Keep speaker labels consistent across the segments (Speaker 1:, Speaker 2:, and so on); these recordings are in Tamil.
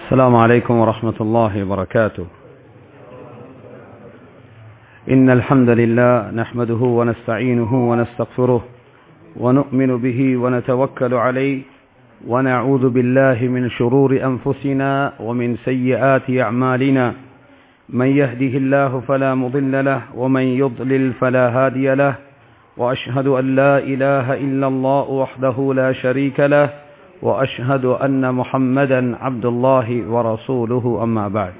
Speaker 1: السلام عليكم ورحمة الله وبركاته إن الحمد لله نحمده ونستعينه ونستغفره ونؤمن به ونتوكل عليه ونعوذ بالله من شرور أنفسنا ومن سيئات أعمالنا من يهده الله فلا مضل له ومن يضلل فلا هادي له وأشهد أن لا إله إلا الله وحده لا شريك له وأشهد أن محمدا عبد الله ورسوله أما بعد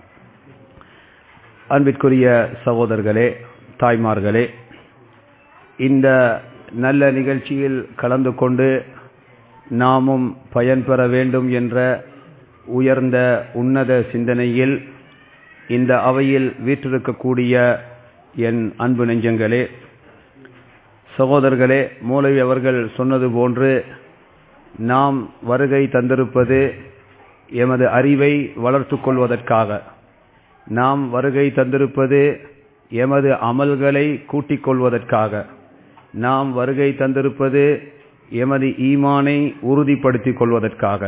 Speaker 1: அன்பிற்குரிய சகோதரர்களே தாய்மார்களே இந்த நல்ல நிகழ்ச்சியில் கலந்து கொண்டு நாமும் பயன்பெற வேண்டும் என்ற உயர்ந்த உன்னத சிந்தனையில் இந்த அவையில் வீற்றிருக்கக்கூடிய என் அன்பு நெஞ்சங்களே சகோதரர்களே மூலவி அவர்கள் சொன்னது போன்று நாம் வருகை தந்திருப்பது எமது அறிவை வளர்த்து கொள்வதற்காக நாம் வருகை தந்திருப்பது எமது அமல்களை கூட்டிக் கொள்வதற்காக நாம் வருகை தந்திருப்பது எமது ஈமானை உறுதிப்படுத்திக் கொள்வதற்காக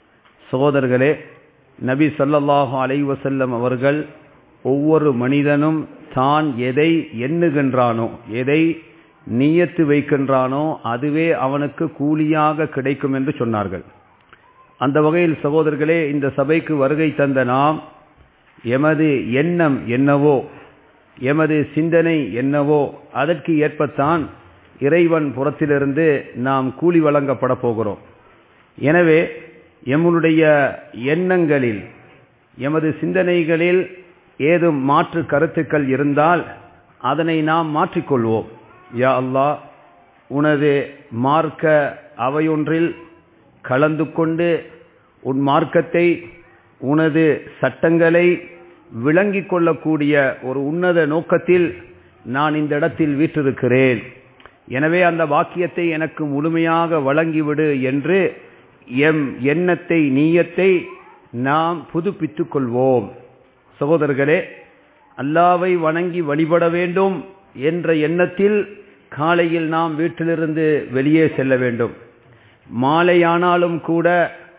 Speaker 1: சகோதரர்களே நபி சொல்லல்லாஹு அலைவசல்லம் அவர்கள் ஒவ்வொரு மனிதனும் தான் எதை எண்ணுகின்றானோ எதை நீயத்து வைக்கின்றானோ அதுவே அவனுக்கு கூலியாக கிடைக்கும் என்று சொன்னார்கள் அந்த வகையில் சகோதரர்களே இந்த சபைக்கு வருகை தந்த நாம் எமது எண்ணம் என்னவோ எமது சிந்தனை என்னவோ அதற்கு ஏற்பத்தான் இறைவன் புறத்திலிருந்து நாம் கூலி வழங்கப்பட போகிறோம் எனவே எம்முடைய எண்ணங்களில் எமது சிந்தனைகளில் ஏதும் மாற்று கருத்துக்கள் இருந்தால் அதனை நாம் மாற்றிக்கொள்வோம் யா அல்லா உனது மார்க்க அவையொன்றில் கலந்து கொண்டு உன் மார்க்கத்தை உனது சட்டங்களை விளங்கிக் கொள்ளக்கூடிய ஒரு உன்னத நோக்கத்தில் நான் இந்த இடத்தில் வீற்றிருக்கிறேன் எனவே அந்த வாக்கியத்தை எனக்கு முழுமையாக வழங்கிவிடு என்று எம் எண்ணத்தை நீயத்தை நாம் புதுப்பித்துக் கொள்வோம் சகோதரர்களே அல்லாவை வணங்கி வழிபட வேண்டும் என்ற எண்ணத்தில் காலையில் நாம் வீட்டிலிருந்து வெளியே செல்ல வேண்டும் மாலையானாலும் கூட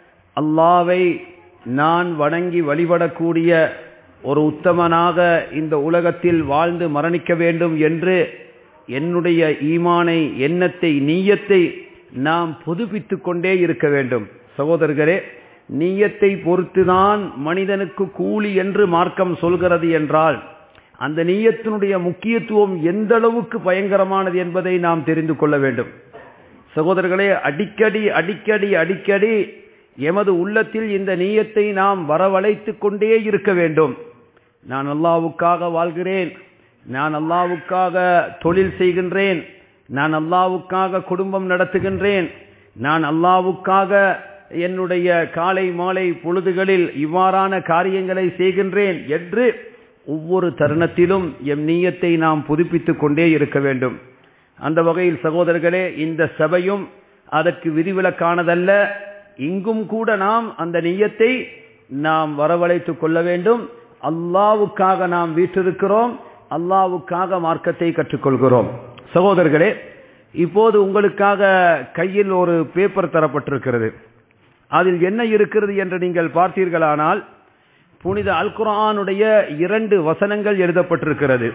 Speaker 1: அல்லாவை நான் வணங்கி வழிபடக்கூடிய ஒரு உத்தமனாக இந்த உலகத்தில் வாழ்ந்து மரணிக்க வேண்டும் என்று என்னுடைய ஈமானை எண்ணத்தை நீயத்தை நாம் புதுப்பித்துக் கொண்டே இருக்க வேண்டும் சகோதரர்களே நீயத்தை பொறுத்துதான் மனிதனுக்கு கூலி என்று மார்க்கம் சொல்கிறது என்றால் அந்த நீயத்தினுடைய முக்கியத்துவம் எந்த அளவுக்கு பயங்கரமானது என்பதை நாம் தெரிந்து கொள்ள வேண்டும் சகோதரர்களே அடிக்கடி அடிக்கடி அடிக்கடி எமது உள்ளத்தில் இந்த நீயத்தை நாம் வரவழைத்து கொண்டே இருக்க வேண்டும் நான் அல்லாவுக்காக வாழ்கிறேன் நான் அல்லாவுக்காக தொழில் செய்கின்றேன் நான் அல்லாவுக்காக குடும்பம் நடத்துகின்றேன் நான் அல்லாவுக்காக என்னுடைய காலை மாலை பொழுதுகளில் இவ்வாறான காரியங்களை செய்கின்றேன் என்று ஒவ்வொரு தருணத்திலும் எம் நீயத்தை நாம் புதுப்பித்துக் கொண்டே இருக்க வேண்டும் அந்த வகையில் சகோதரர்களே இந்த சபையும் அதற்கு விதிவிலக்கானதல்ல இங்கும் கூட நாம் அந்த நீயத்தை நாம் வரவழைத்துக் கொள்ள வேண்டும் அல்லாவுக்காக நாம் வீற்றிருக்கிறோம் அல்லாவுக்காக மார்க்கத்தை கற்றுக்கொள்கிறோம் சகோதரர்களே இப்போது உங்களுக்காக கையில் ஒரு பேப்பர் தரப்பட்டிருக்கிறது அதில் என்ன இருக்கிறது என்று நீங்கள் பார்த்தீர்களானால் புனித அல் குரானுடைய இரண்டு வசனங்கள் எழுதப்பட்டிருக்கிறது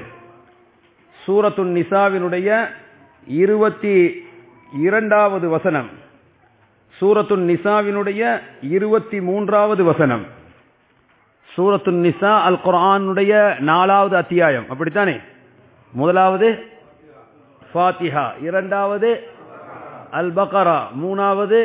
Speaker 1: சூரத்துன் நிசாவினுடைய இருபத்தி இரண்டாவது வசனம் சூரத்துன் நிசாவினுடைய இருபத்தி மூன்றாவது வசனம் சூரத்துன் நிசா அல் குரானுடைய நாலாவது அத்தியாயம் அப்படித்தானே முதலாவது ஃபாத்திஹா இரண்டாவது அல் பக்கரா மூணாவது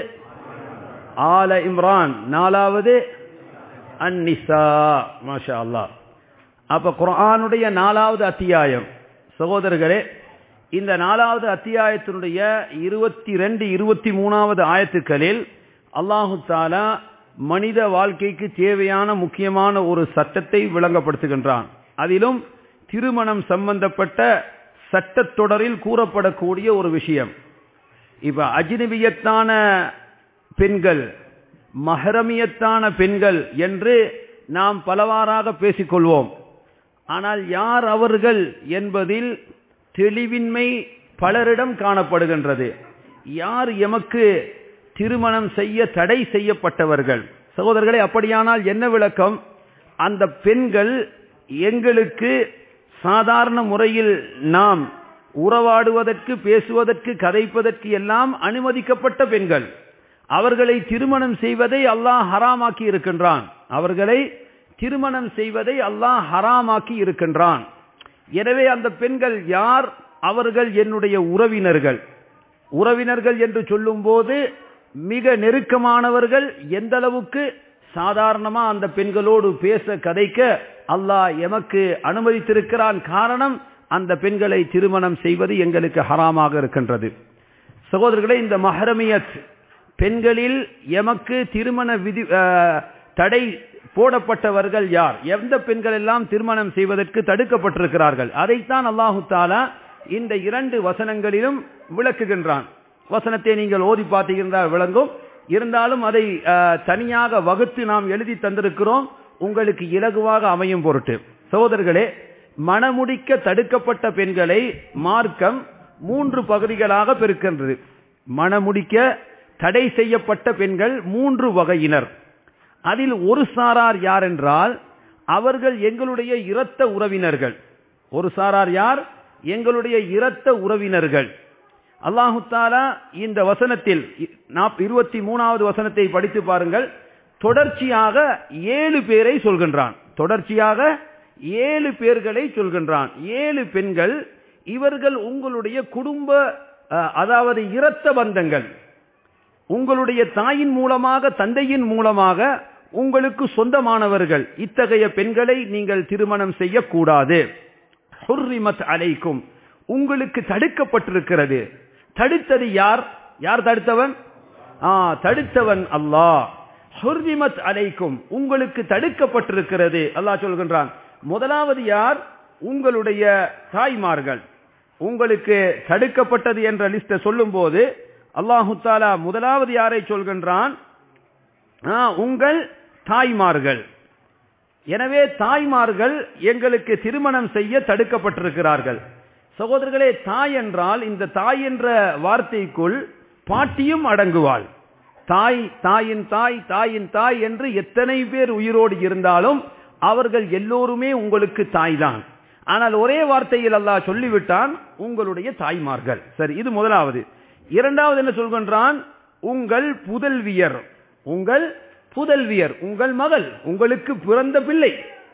Speaker 1: ஆல இம்ரான் நாலாவது அந்நிசா மாஷா அல்லா அப்ப குரானுடைய நாலாவது அத்தியாயம் சகோதரர்களே இந்த நாலாவது அத்தியாயத்தினுடைய இருபத்தி ரெண்டு இருபத்தி மூணாவது ஆயத்துக்களில் அல்லாஹு தாலா மனித வாழ்க்கைக்கு தேவையான முக்கியமான ஒரு சட்டத்தை விளங்கப்படுத்துகின்றான் அதிலும் திருமணம் சம்பந்தப்பட்ட சட்டத்தொடரில் கூறப்படக்கூடிய ஒரு விஷயம் இப்ப அஜினபியத்தான பெண்கள் மஹரமியத்தான பெண்கள் என்று நாம் பலவாறாக பேசிக்கொள்வோம் ஆனால் யார் அவர்கள் என்பதில் தெளிவின்மை பலரிடம் காணப்படுகின்றது யார் எமக்கு திருமணம் செய்ய தடை செய்யப்பட்டவர்கள் சகோதரர்களே அப்படியானால் என்ன விளக்கம் அந்த பெண்கள் எங்களுக்கு சாதாரண முறையில் நாம் உறவாடுவதற்கு பேசுவதற்கு கதைப்பதற்கு எல்லாம் அனுமதிக்கப்பட்ட பெண்கள் அவர்களை திருமணம் செய்வதை அல்லாஹ் ஹராமாக்கி இருக்கின்றான் அவர்களை திருமணம் செய்வதை அல்லாஹ் ஹராமாக்கி இருக்கின்றான் எனவே அந்த பெண்கள் யார் அவர்கள் என்னுடைய உறவினர்கள் உறவினர்கள் என்று சொல்லும்போது மிக நெருக்கமானவர்கள் எந்த அளவுக்கு சாதாரணமா அந்த பெண்களோடு பேச கதைக்க அல்லாஹ் எமக்கு அனுமதித்திருக்கிறான் காரணம் அந்த பெண்களை திருமணம் செய்வது எங்களுக்கு ஹராமாக இருக்கின்றது சகோதரர்களே இந்த மஹரமியத் பெண்களில் எமக்கு திருமண விதி தடை போடப்பட்டவர்கள் யார் எந்த பெண்கள் எல்லாம் திருமணம் செய்வதற்கு தடுக்கப்பட்டிருக்கிறார்கள் அதைத்தான் அல்லாஹு தாலா இந்த இரண்டு வசனங்களிலும் விளக்குகின்றான் வசனத்தை நீங்கள் ஓதி பார்த்தீர்கள் விளங்கும் இருந்தாலும் அதை தனியாக வகுத்து நாம் எழுதி தந்திருக்கிறோம் உங்களுக்கு இலகுவாக அமையும் பொருட்டு சகோதரர்களே மணமுடிக்க தடுக்கப்பட்ட பெண்களை மார்க்கம் மூன்று பகுதிகளாக பெருக்கின்றது மணமுடிக்க தடை செய்யப்பட்ட பெண்கள் மூன்று வகையினர் அதில் ஒரு சாரார் யார் என்றால் அவர்கள் எங்களுடைய இரத்த உறவினர்கள் ஒரு சாரார் யார் எங்களுடைய இரத்த உறவினர்கள் அல்லாஹு தாலா இந்த வசனத்தில் இருபத்தி மூணாவது வசனத்தை படித்து பாருங்கள் தொடர்ச்சியாக ஏழு பேரை சொல்கின்றான் தொடர்ச்சியாக ஏழு பேர்களை சொல்கின்றான் ஏழு பெண்கள் இவர்கள் உங்களுடைய குடும்ப அதாவது இரத்த பந்தங்கள் உங்களுடைய தாயின் மூலமாக தந்தையின் மூலமாக உங்களுக்கு சொந்தமானவர்கள் இத்தகைய பெண்களை நீங்கள் திருமணம் செய்யக்கூடாது அலைக்கும் உங்களுக்கு தடுக்கப்பட்டிருக்கிறது தடுத்தது யார் யார் தடுத்தவன் தடுத்தவன் அல்லாஹ் ஹுர்ரிமத் அலைக்கும் உங்களுக்கு தடுக்கப்பட்டிருக்கிறது அல்லாஹ் சொல்கின்றான் முதலாவது யார் உங்களுடைய தாய்மார்கள் உங்களுக்கு தடுக்கப்பட்டது என்ற லிஸ்ட சொல்லும் போது அல்லாஹு தாலா முதலாவது யாரை சொல்கின்றான் உங்கள் தாய்மார்கள் எனவே தாய்மார்கள் எங்களுக்கு திருமணம் செய்ய தடுக்கப்பட்டிருக்கிறார்கள் சகோதரர்களே தாய் என்றால் இந்த தாய் என்ற வார்த்தைக்குள் பாட்டியும் அடங்குவாள் தாய் தாயின் தாய் தாயின் தாய் என்று எத்தனை பேர் உயிரோடு இருந்தாலும் அவர்கள் எல்லோருமே உங்களுக்கு தாய்தான் ஆனால் ஒரே வார்த்தையில் அல்லாஹ் சொல்லிவிட்டான் உங்களுடைய தாய்மார்கள் சரி இது முதலாவது இரண்டாவது என்ன சொல்கின்றான் உங்கள் புதல்வியர் உங்கள் புதல்வியர் உங்கள் மகள் உங்களுக்கு பிறந்த பிள்ளை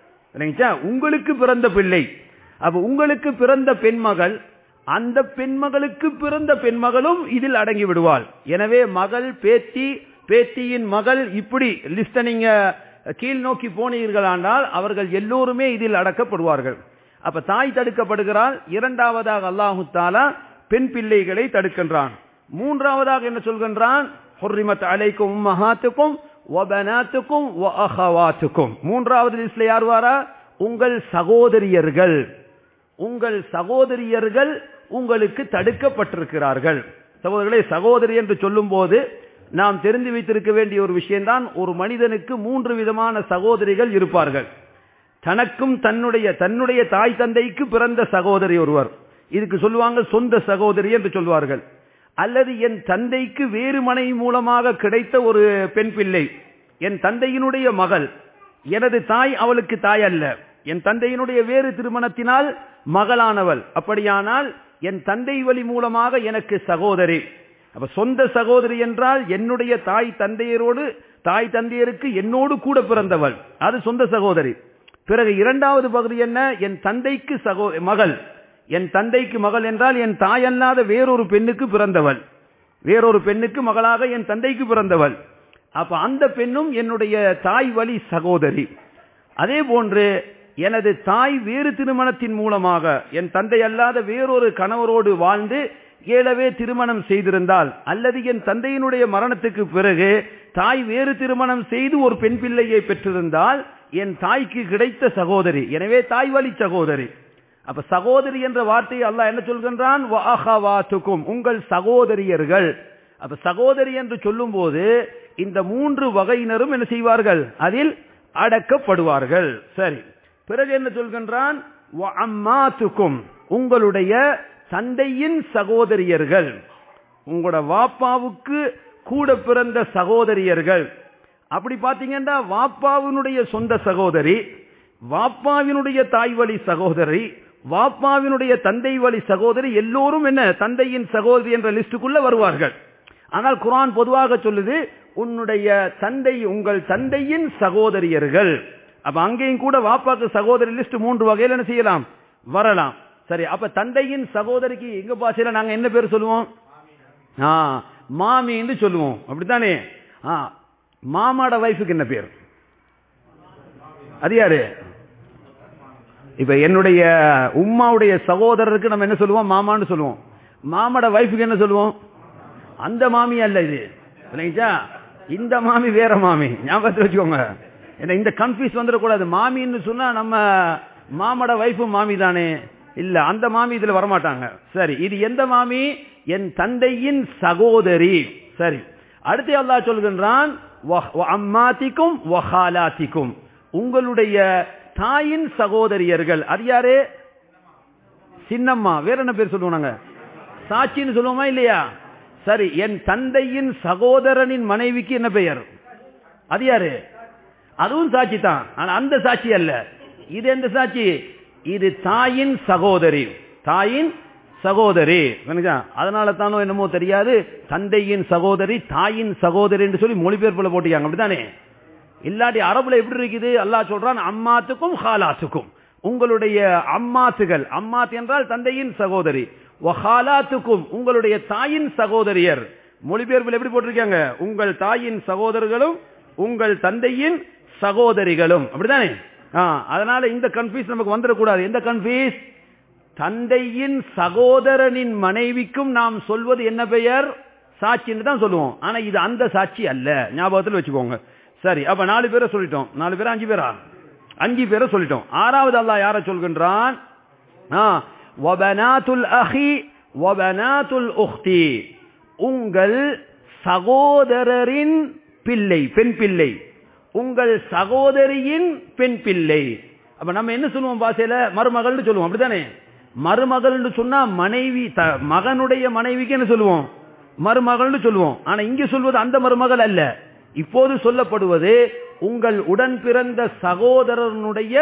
Speaker 1: உங்களுக்கு பிறந்த பிள்ளை அப்ப உங்களுக்கு பிறந்த பெண்மகள் அந்த பெண்மகளுக்கு பிறந்த பெண்மகளும் இதில் அடங்கி விடுவாள் எனவே மகள் பேத்தி பேத்தியின் மகள் இப்படி லிஸ்ட நீங்க கீழ் நோக்கி போனீர்களானால் அவர்கள் எல்லோருமே இதில் அடக்கப்படுவார்கள் அப்ப தாய் தடுக்கப்படுகிறாள் இரண்டாவதாக அல்லாஹு தாலா பெண் பிள்ளைகளை தடுக்கின்றான் மூன்றாவதாக என்ன சொல்கின்றான் ஹுர்ரிமத் அலைக்கும் மகாத்துக்கும் வபனாத்துக்கும் அஹவாத்துக்கும் மூன்றாவது லிஸ்ட்ல யார் வாரா உங்கள் சகோதரியர்கள் உங்கள் சகோதரியர்கள் உங்களுக்கு தடுக்கப்பட்டிருக்கிறார்கள் சகோதரர்களே சகோதரி என்று சொல்லும் போது நாம் தெரிந்து வைத்திருக்க வேண்டிய ஒரு விஷயம்தான் ஒரு மனிதனுக்கு மூன்று விதமான சகோதரிகள் இருப்பார்கள் தனக்கும் தன்னுடைய தன்னுடைய தாய் தந்தைக்கு பிறந்த சகோதரி ஒருவர் இதுக்கு சொல்லுவாங்க சொந்த சகோதரி என்று சொல்வார்கள் அல்லது என் தந்தைக்கு வேறு மனை மூலமாக கிடைத்த ஒரு பெண் பிள்ளை என் தந்தையினுடைய மகள் எனது தாய் அவளுக்கு தாய் அல்ல என் தந்தையினுடைய வேறு திருமணத்தினால் மகளானவள் அப்படியானால் என் தந்தை வழி மூலமாக எனக்கு சகோதரி அப்ப சொந்த சகோதரி என்றால் என்னுடைய தாய் தந்தையரோடு தாய் தந்தையருக்கு என்னோடு கூட பிறந்தவள் அது சொந்த சகோதரி பிறகு இரண்டாவது பகுதி என்ன என் தந்தைக்கு சகோ மகள் என் தந்தைக்கு மகள் என்றால் என் தாய் அல்லாத வேறொரு பெண்ணுக்கு பிறந்தவள் வேறொரு பெண்ணுக்கு மகளாக என் தந்தைக்கு பிறந்தவள் அப்ப அந்த பெண்ணும் என்னுடைய தாய் வழி சகோதரி அதே போன்று எனது தாய் வேறு திருமணத்தின் மூலமாக என் தந்தை அல்லாத வேறொரு கணவரோடு வாழ்ந்து ஏழவே திருமணம் செய்திருந்தால் அல்லது என் தந்தையினுடைய மரணத்துக்கு பிறகு தாய் வேறு திருமணம் செய்து ஒரு பெண் பிள்ளையை பெற்றிருந்தால் என் தாய்க்கு கிடைத்த சகோதரி எனவே தாய் வழி சகோதரி அப்ப சகோதரி என்ற வார்த்தையை அல்லாஹ் என்ன சொல்கின்றான் உங்கள் சகோதரியர்கள் அப்ப சகோதரி என்று சொல்லும் போது இந்த மூன்று வகையினரும் என்ன செய்வார்கள் அதில் அடக்கப்படுவார்கள் சரி பிறகு என்ன சொல்கின்றான் அம்மாத்துக்கும் உங்களுடைய தந்தையின் சகோதரியர்கள் உங்களோட வாப்பாவுக்கு கூட பிறந்த சகோதரியர்கள் அப்படி பாத்தீங்கன்னா வாப்பாவினுடைய சொந்த சகோதரி வாப்பாவினுடைய தாய் வழி சகோதரி வாப்பாவினுடைய தந்தை வழி சகோதரி எல்லோரும் என்ன தந்தையின் சகோதரி என்ற லிஸ்டுக்குள்ள வருவார்கள் ஆனால் குரான் பொதுவாக சொல்லுது உன்னுடைய தந்தை உங்கள் தந்தையின் சகோதரியர்கள் அப்ப அங்கேயும் கூட வாப்பாக்கு சகோதரி லிஸ்ட் மூன்று வகையில் என்ன செய்யலாம் வரலாம் சரி அப்ப தந்தையின் சகோதரிக்கு எங்க பாஷையில நாங்க என்ன பேர் சொல்லுவோம் ஆ மாமின்னு சொல்லுவோம் அப்படித்தானே ஆ மாமாட வைஃபுக்கு என்ன பேர் அது யாரு இப்ப என்னுடைய உம்மாவுடைய சகோதரருக்கு நம்ம என்ன சொல்லுவோம் மாமான்னு சொல்லுவோம் மாமாட வைஃபுக்கு என்ன சொல்லுவோம் அந்த மாமி அல்ல இது இல்லைங்களா இந்த மாமி வேற மாமி ஞாபகத்தில் வச்சுக்கோங்க ஏன்னா இந்த கன்ஃபியூஸ் வந்துடக்கூடாது மாமின்னு சொன்னா நம்ம மாமட வைஃபு மாமி தானே இல்ல அந்த மாமி இதுல வரமாட்டாங்க சரி இது எந்த மாமி என் தந்தையின் சகோதரி சரி அடுத்து அல்லாஹ் சொல்கின்றான் அம்மாத்திக்கும் வஹாலாத்திக்கும் உங்களுடைய தாயின் சகோதரியர்கள் அது யாரு சின்னம்மா வேற என்ன பேர் சொல்லுவோம் நாங்க சாட்சின்னு சொல்லுவோமா இல்லையா சரி என் தந்தையின் சகோதரனின் மனைவிக்கு என்ன பெயர் அது யாரு அதுவும் சாட்சி தான் ஆனா அந்த சாட்சி அல்ல இது எந்த சாட்சி இது தாயின் சகோதரி தாயின் சகோதரி அதனால தானோ என்னமோ தெரியாது தந்தையின் சகோதரி தாயின் சகோதரி என்று சொல்லி மொழிபெயர்ப்புல போட்டிருக்காங்க அப்படித்தானே இல்லாட்டி அரபுல எப்படி இருக்குது அல்லாஹ் சொல்றான் அம்மாத்துக்கும் ஹாலாத்துக்கும் உங்களுடைய அம்மாத்துகள் அம்மாத் என்றால் தந்தையின் சகோதரி வஹாலாத்துக்கும் உங்களுடைய தாயின் சகோதரியர் மொழிபெயர்ப்பில் எப்படி போட்டிருக்காங்க உங்கள் தாயின் சகோதரர்களும் உங்கள் தந்தையின் சகோதரிகளும் அப்படித்தானே அதனால இந்த கன்ஃபியூஸ் நமக்கு வந்துடக்கூடாது எந்த கன்ஃபியூஸ் தந்தையின் சகோதரனின் மனைவிக்கும் நாம் சொல்வது என்ன பெயர் சாட்சின்னு தான் சொல்லுவோம் ஆனா இது அந்த சாட்சி அல்ல ஞாபகத்தில் வச்சுக்கோங்க சரி அப்ப நாலு பேரை சொல்லிட்டோம் நாலு பேரா அஞ்சு பேரா அஞ்சு பேரை சொல்லிட்டோம் ஆறாவது அல்லாஹ் யார சொல்கின்றான் வபனாத்துல் அஹி வபனாத்துல் உஹ்தி உங்கள் சகோதரரின் பிள்ளை பெண் பிள்ளை உங்கள் சகோதரியின் பெண் பிள்ளை அப்ப நம்ம என்ன சொல்லுவோம் பாசையில மருமகள்னு சொல்லுவோம் அப்படித்தானே மருமகள்னு சொன்னா மனைவி மகனுடைய மனைவிக்கு என்ன சொல்லுவோம் மருமகள்னு சொல்லுவோம் ஆனா இங்க சொல்வது அந்த மருமகள் அல்ல இப்போது சொல்லப்படுவது உங்கள் உடன் பிறந்த சகோதரனுடைய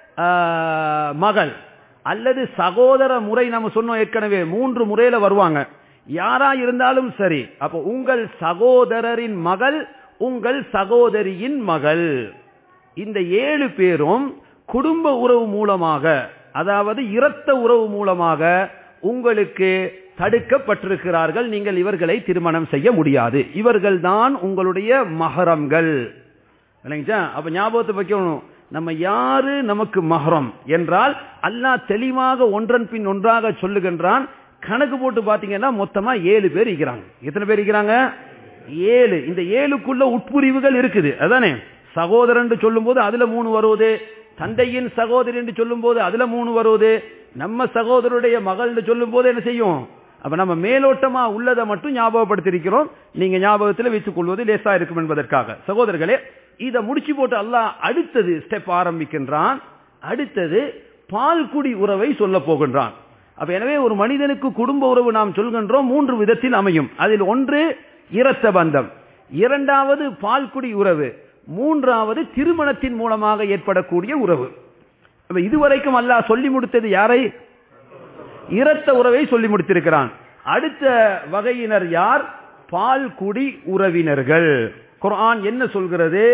Speaker 1: மகள் அல்லது சகோதர முறை நம்ம சொன்னோம் ஏற்கனவே மூன்று முறையில வருவாங்க யாரா இருந்தாலும் சரி அப்ப உங்கள் சகோதரரின் மகள் உங்கள் சகோதரியின் மகள் இந்த ஏழு பேரும் குடும்ப உறவு மூலமாக அதாவது இரத்த உறவு மூலமாக உங்களுக்கு தடுக்கப்பட்டிருக்கிறார்கள் நீங்கள் இவர்களை திருமணம் செய்ய முடியாது இவர்கள் தான் உங்களுடைய மகரம்கள் அப்ப ஞாபகத்தை வைக்கணும் நம்ம யாரு நமக்கு மகரம் என்றால் அல்லாஹ் தெளிவாக ஒன்றன் பின் ஒன்றாக சொல்லுகின்றான் கணக்கு போட்டு பாத்தீங்கன்னா மொத்தமா ஏழு பேர் இருக்கிறாங்க எத்தனை பேர் இருக்கிறாங்க ஏழு இந்த ஏழுக்குள்ள உட்புரிவுகள் இருக்குது அதானே சகோதரன் சொல்லும் போது அதுல மூணு வருவது தந்தையின் சகோதரி என்று சொல்லும் போது அதுல மூணு வருவது நம்ம சகோதரருடைய மகள் சொல்லும் போது என்ன செய்யும் அப்ப நம்ம மேலோட்டமா உள்ளதை மட்டும் ஞாபகப்படுத்திருக்கிறோம் நீங்க ஞாபகத்தில் வைத்துக் கொள்வது லேசா இருக்கும் என்பதற்காக சகோதரர்களே இதை முடிச்சு போட்டு அல்லாஹ் அடுத்தது ஸ்டெப் ஆரம்பிக்கின்றான் அடுத்தது பால்குடி உறவை சொல்ல போகின்றான் அப்ப எனவே ஒரு மனிதனுக்கு குடும்ப உறவு நாம் சொல்கின்றோம் மூன்று விதத்தில் அமையும் அதில் ஒன்று இரத்த பந்தம் இரண்டாவது பால்குடி உறவு மூன்றாவது திருமணத்தின் மூலமாக ஏற்படக்கூடிய உறவு இதுவரைக்கும் அல்லாஹ் சொல்லி முடித்தது யாரை இரத்த உறவை சொல்லி முடித்திருக்கிறான் அடுத்த வகையினர் யார் பால்குடி உறவினர்கள் குர்ஆன் என்ன சொல்கிறது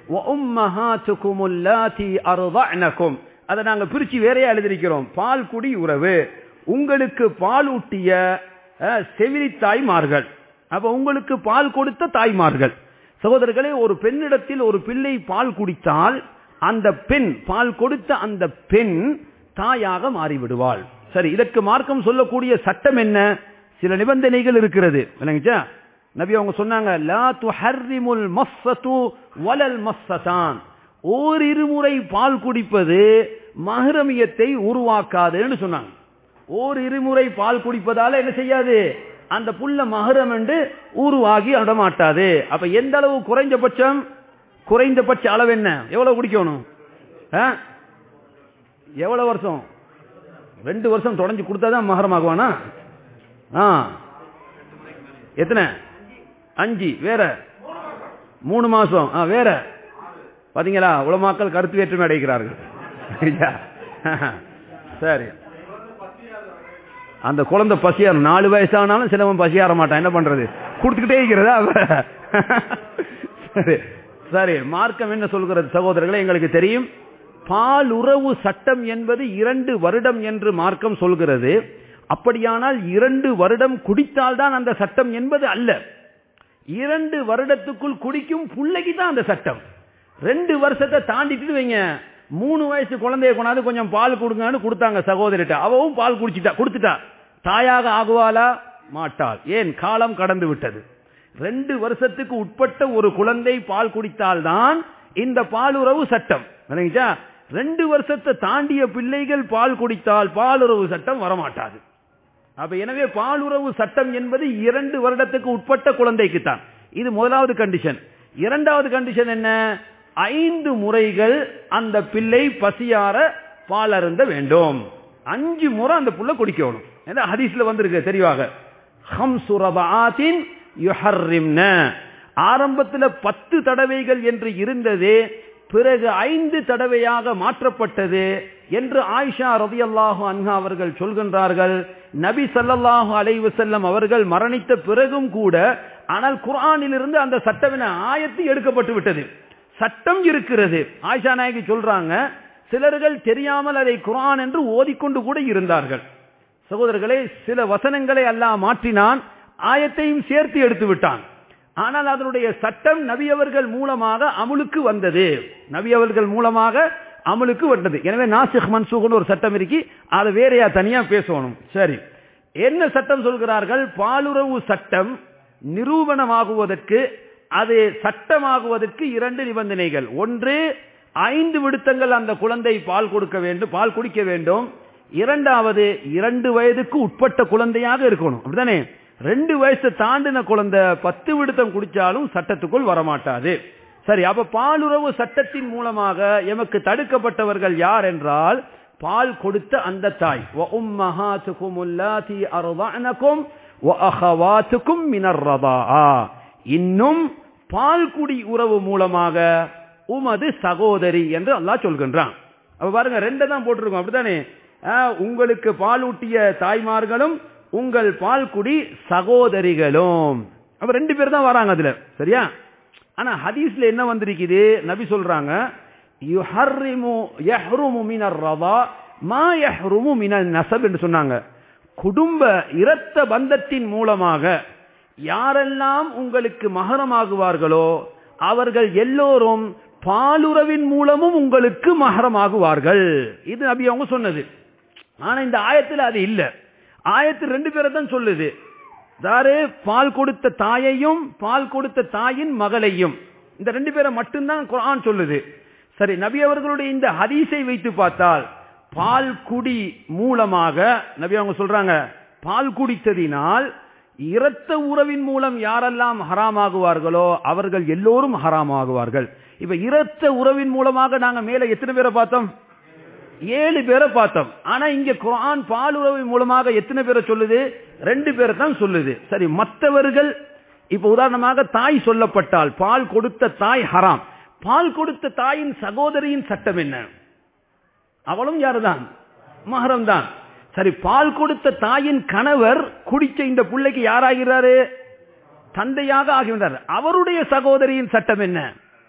Speaker 1: அதை நாங்க பிரிச்சு வேறையா எழுதிருக்கிறோம் பால்குடி உறவு உங்களுக்கு பால் ஊட்டிய செவிலி தாய்மார்கள் அப்ப உங்களுக்கு பால் கொடுத்த தாய்மார்கள் சகோதரர்களே ஒரு பெண்ணிடத்தில் ஒரு பிள்ளை பால் குடித்தால் அந்த பெண் பால் கொடுத்த அந்த பெண் தாயாக மாறிவிடுவாள் சரி இதற்கு மார்க்கம் சொல்லக்கூடிய சட்டம் என்ன சில நிபந்தனைகள் இருக்கிறது விளங்குச்சா நபி அவங்க சொன்னாங்க லா துஹர்ரிமுல் மஸ்ஸது வலல் மஸ்ஸதான் ஓரிரு முறை பால் குடிப்பது மஹரமியத்தை உருவாக்காதுன்னு சொன்னாங்க ஓர் இருமுறை பால் குடிப்பதால என்ன செய்யாது அந்த புள்ள மகரம் என்று உருவாகி அடமாட்டாது அப்ப எந்த அளவு குறைஞ்சபட்சம் குறைந்தபட்ச அளவு என்ன எவ்வளவு குடிக்கணும் எவ்வளவு வருஷம் ரெண்டு வருஷம் தொடர்ந்து கொடுத்தாதான் மகரம் ஆகுவானா எத்தனை அஞ்சு வேற மூணு மாசம் ஆ, வேற பாத்தீங்களா உலமாக்கள் கருத்து வேற்றுமை அடைகிறார்கள் சரியா? சரி அந்த குழந்தை பசியார் நாலு வயசானாலும் சிலவன் பசியார மாட்டான் என்ன பண்றது கொடுத்துக்கிட்டே இருக்கிறதா சரி சரி மார்க்கம் என்ன சொல்கிறது சகோதரர்களே எங்களுக்கு தெரியும் பால் உறவு சட்டம் என்பது இரண்டு வருடம் என்று மார்க்கம் சொல்கிறது அப்படியானால் இரண்டு வருடம் குடித்தால்தான் அந்த சட்டம் என்பது அல்ல இரண்டு வருடத்துக்குள் குடிக்கும் பிள்ளைக்கு தான் அந்த சட்டம் ரெண்டு வருஷத்தை தாண்டிட்டு வைங்க மூணு வயசு குழந்தைய கொண்டாந்து கொஞ்சம் பால் கொடுங்கன்னு கொடுத்தாங்க சகோதரிட்ட அவவும் பால் குடிச்சிட்டா கொடுத்துட்டா தாயாக ஆகுவாளா மாட்டாள் ஏன் காலம் கடந்து விட்டது ரெண்டு வருஷத்துக்கு உட்பட்ட ஒரு குழந்தை பால் குடித்தால்தான் இந்த பாலுறவு சட்டம் விளங்கிச்சா ரெண்டு வருஷத்தை தாண்டிய பிள்ளைகள் பால் குடித்தால் பாலுறவு சட்டம் வரமாட்டாது அப்ப எனவே பாலுறவு சட்டம் என்பது இரண்டு வருடத்துக்கு உட்பட்ட குழந்தைக்கு தான் இது முதலாவது கண்டிஷன் இரண்டாவது கண்டிஷன் என்ன ஐந்து முறைகள் அந்த பிள்ளை பசியார பால் அருந்த வேண்டும் அஞ்சு முறை அந்த புள்ள குடிக்கணும் ஏன்னா ஹதீஸ்ல வந்திருக்கு தெளிவாக ஹம்சு ரபஆத்தின் யுஹர்ரிம்ன ஆரம்பத்துல பத்து தடவைகள் என்று இருந்தது பிறகு ஐந்து தடவையாக மாற்றப்பட்டது என்று ஆயிஷா ரதியல்லாஹு அன்ஹா அவர்கள் சொல்கின்றார்கள் நபி ஸல்லல்லாஹு அலைஹி வஸல்லம் அவர்கள் மரணித்த பிறகும் கூட ஆனால் குர்ஆனிலிருந்து அந்த சட்டவின ஆயத்து எடுக்கப்பட்டு விட்டது சட்டம் இருக்கிறது ஆயிஷா நாயகி சொல்றாங்க சிலர்கள் தெரியாமல் அதை குர்ஆன் என்று ஓதிக்கொண்டு கூட இருந்தார்கள் சகோதரர்களே சில வசனங்களை அல்லாஹ் மாற்றினான் ஆயத்தையும் சேர்த்து எடுத்து விட்டான் ஆனால் அதனுடைய சட்டம் நபி அவர்கள் மூலமாக அமுலுக்கு வந்தது நபி அவர்கள் மூலமாக அமலுக்கு வந்தது எனவே நாசிக் மன்சூக்னு ஒரு சட்டம் இருக்கி அதை வேறையா தனியா பேசணும் சரி என்ன சட்டம் சொல்கிறார்கள் பாலுறவு சட்டம் நிரூபணமாகுவதற்கு அது சட்டமாகுவதற்கு இரண்டு நிபந்தனைகள் ஒன்று ஐந்து விடுத்தங்கள் அந்த குழந்தை பால் கொடுக்க வேண்டும் பால் குடிக்க வேண்டும் இரண்டாவது இரண்டு வயதுக்கு உட்பட்ட குழந்தையாக இருக்கணும் அப்படிதானே ரெண்டு வயசு தாண்டின குழந்தை பத்து விடுத்தம் குடிச்சாலும் சட்டத்துக்குள் வரமாட்டாது சரி அப்ப பாலுறவு சட்டத்தின் மூலமாக எமக்கு தடுக்கப்பட்டவர்கள் யார் என்றால் பால் கொடுத்த அந்த தாய் وَأُمَّهَاتُكُمُ اللَّاتِي أَرْضَعْنَكُمْ وَأَخَوَاتُكُمْ مِنَ الرَّضَاعَةِ இன்னும் பால்குடி உறவு மூலமாக உமது சகோதரி என்று அல்லாஹ் சொல்கின்றான் அப்ப பாருங்க ரெண்டு தான் போட்டிருக்கோம் அப்படித்தானே ஆஹ், உங்களுக்கு பாலூட்டிய தாய்மார்களும் உங்கள் பால்குடி சகோதரிகளும் அப்ப ரெண்டு பேர் தான் வராங்க அதுல சரியா ஆனா ஹதீஸ்ல என்ன வந்திருக்குது நபி சொல்றாங்க யுஹர்ரிமு யஹ்ருமு மினர் ரதா மா யஹ்ருமு மினல் நசப் என்று சொன்னாங்க குடும்ப இரத்த பந்தத்தின் மூலமாக யாரெல்லாம் உங்களுக்கு மகரமாகுவார்களோ அவர்கள் எல்லோரும் பாலுறவின் மூலமும் உங்களுக்கு மகரமாகுவார்கள் இது நபி அவங்க சொன்னது ஆனா இந்த ஆயத்தில் அது இல்ல ஆயத்து ரெண்டு பேரை தான் சொல்லுது தாரு பால் கொடுத்த தாயையும் பால் கொடுத்த தாயின் மகளையும் இந்த ரெண்டு பேரை மட்டும்தான் குர்ஆன் சொல்லுது சரி நபி அவர்களுடைய இந்த ஹதீஸை வைத்து பார்த்தால் பால் குடி மூலமாக நபி அவங்க சொல்றாங்க பால் குடித்ததினால் இரத்த உறவின் மூலம் யாரெல்லாம் ஹராமாகுவார்களோ அவர்கள் எல்லோரும் ஹராமாகுவார்கள் இப்ப இரத்த உறவின் மூலமாக நாங்க மேல எத்தனை பேரை பார்த்தோம் ஏழு பேரை பார்த்தோம் ஆனா இங்க குர்ஆன் பால் உறவின் மூலமாக எத்தனை பேரை சொல்லுது ரெண்டு பேரை தான் சொல்லுது சரி மற்றவர்கள் இப்ப உதாரணமாக தாய் சொல்லப்பட்டால் பால் கொடுத்த தாய் ஹராம் பால் கொடுத்த தாயின் சகோதரியின் சட்டம் என்ன அவளும் யாருதான் மகரம் தான் சரி பால் கொடுத்த தாயின் கணவர் குடிச்ச இந்த பிள்ளைக்கு யாராகிறாரு தந்தையாக ஆகின்றார் அவருடைய சகோதரியின் சட்டம் என்ன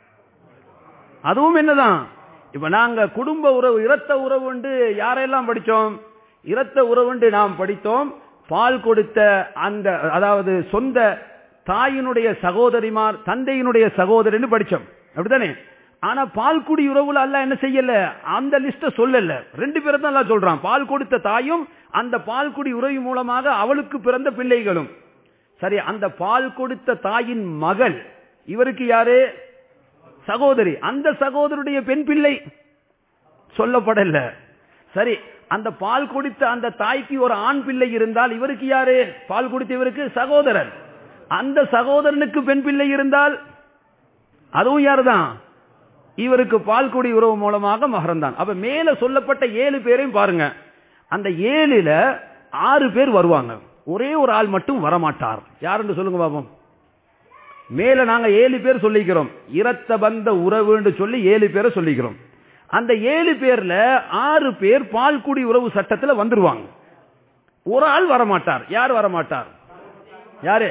Speaker 1: அதுவும் என்னதான் இப்ப நாங்க குடும்ப உறவு இரத்த உறவு உண்டு யாரெல்லாம் படிச்சோம் இரத்த உறவுண்டு நாம் படித்தோம் பால் கொடுத்த அந்த அதாவது சொந்த தாயினுடைய சகோதரிமார் தந்தையினுடைய சகோதரின்னு படிச்சோம் அப்படித்தானே ஆனா பால்குடி உறவுல அல்ல என்ன செய்யல அந்த லிஸ்ட சொல்லல ரெண்டு பேரை தான் அல்லாஹ் சொல்றான் பால் கொடுத்த தாயும் அந்த பால்குடி உறவு மூலமாக அவளுக்கு பிறந்த பிள்ளைகளும் சரி அந்த பால் கொடுத்த தாயின் மகள் இவருக்கு யாரு சகோதரி அந்த சகோதரருடைய பெண் பிள்ளை சொல்லப்படல சரி அந்த பால் குடித்த அந்த தாய்க்கு ஒரு ஆண் பிள்ளை இருந்தால் இவருக்கு யாரு பால் குடித்த இவருக்கு சகோதரன் அந்த சகோதரனுக்கு பெண் பிள்ளை இருந்தால் அதுவும் யாருதான் இவருக்கு பால்குடி உறவு மூலமாக மகரந்தான் அப்ப மேல சொல்லப்பட்ட ஏழு பேரையும் பாருங்க அந்த ஏழுல ஆறு பேர் வருவாங்க ஒரே ஒரு ஆள் மட்டும் வரமாட்டார் யாருன்னு சொல்லுங்க பாப்போம் மேல நாங்க ஏழு பேர் சொல்லிக்கிறோம் இரத்த பந்த உறவுன்னு சொல்லி ஏழு பேரை சொல்லிக்கிறோம் அந்த ஏழு பேர்ல ஆறு பேர் பால்குடி உறவு சட்டத்துல வந்துருவாங்க ஒரு ஆள் வரமாட்டார் யார் வரமாட்டார் யாரு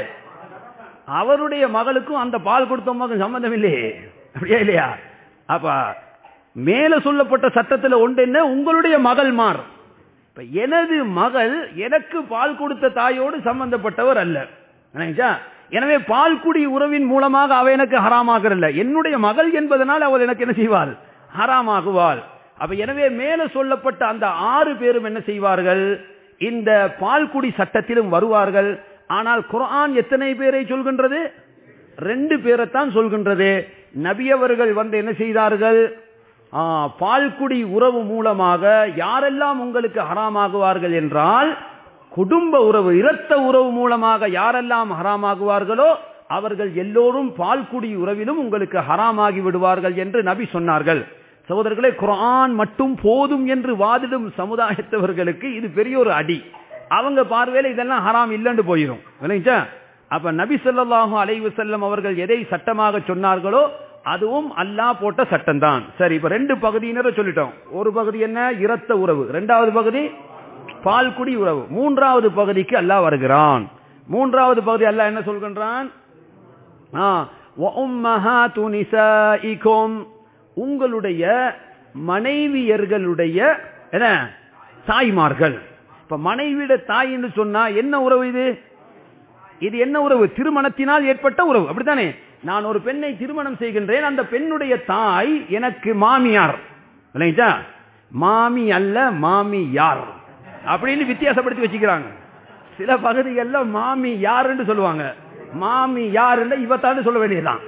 Speaker 1: அவருடைய மகளுக்கும் அந்த பால் கொடுத்தவங்க சம்பந்தம் இல்லையே அப்படியா இல்லையா அப்ப மேல சொல்லப்பட்ட சட்டத்தில் ஒன்று என்ன உங்களுடைய மகள் மார் இப்ப எனது மகள் எனக்கு பால் கொடுத்த தாயோடு சம்பந்தப்பட்டவர் அல்ல நினைச்சா? எனவே பால்குடி உறவின் மூலமாக அவ எனக்கு ஹராமாகிறல்ல என்னுடைய மகள் என்பதனால் அவள் எனக்கு என்ன செய்வாள் ஹராமாகுவாள் அப்ப எனவே மேல சொல்லப்பட்ட அந்த ஆறு பேரும் என்ன செய்வார்கள் இந்த பால்குடி சட்டத்திலும் வருவார்கள் ஆனால் குர்ஆன் எத்தனை பேரை சொல்கின்றது ரெண்டு பேரைத்தான் சொல்கின்றது நபியவர்கள் வந்து என்ன செய்தார்கள் ஆ, பால்குடி உறவு மூலமாக யாரெல்லாம் உங்களுக்கு ஹராமாகுவார்கள் என்றால் குடும்ப உறவு இரத்த உறவு மூலமாக யாரெல்லாம் ஹராமாகுவார்களோ அவர்கள் எல்லோரும் பால்குடி உறவிலும் உங்களுக்கு ஹராமாகி விடுவார்கள் என்று நபி சொன்னார்கள் சகோதரர்களே குர்ஆன் மட்டும் போதும் என்று வாதிடும் சமுதாயத்தவர்களுக்கு இது பெரிய ஒரு அடி அவங்க பார்வையில இதெல்லாம் ஹராம் இல்லைன்னு போயிடும் விளங்கிச்சா அப்ப நபி ஸல்லல்லாஹு அலைஹி வஸல்லம் அவர்கள் எதை சட்டமாக சொன்னார்களோ அதுவும் அல்லாஹ் போட்ட சட்டம் தான் சரி இப்ப ரெண்டு பகுதியினரை சொல்லிட்டோம் ஒரு பகுதி என்ன இரத்த உறவு இரண்டாவது பகுதி பால்குடி உறவு மூன்றாவது பகுதிக்கு அல்லாஹ் வருகிறான் மூன்றாவது பகுதி அல்லாஹ் என்ன சொல்கின்றான் ஆ, وَأُمَّهَاتُ نِسَائِكُمْ உங்களுடைய மனைவியர்களுடைய என்ன தாய்மார்கள் இப்ப மனைவிட தாய் என்று சொன்னா என்ன உறவு இது இது என்ன உறவு திருமணத்தினால் ஏற்பட்ட உறவு அப்படித்தானே நான் ஒரு பெண்ணை திருமணம் செய்கின்றேன் அந்த பெண்ணுடைய தாய் எனக்கு மாமியார் இல்லைங்களா மாமி அல்ல மாமி யார் அப்படின்னு வித்தியாசப்படுத்தி வச்சுக்கிறாங்க சில பகுதிகள்ல மாமி யாருன்னு சொல்லுவாங்க மாமி யாருன்னு இவத்தான்னு சொல்ல வேண்டியதுதான்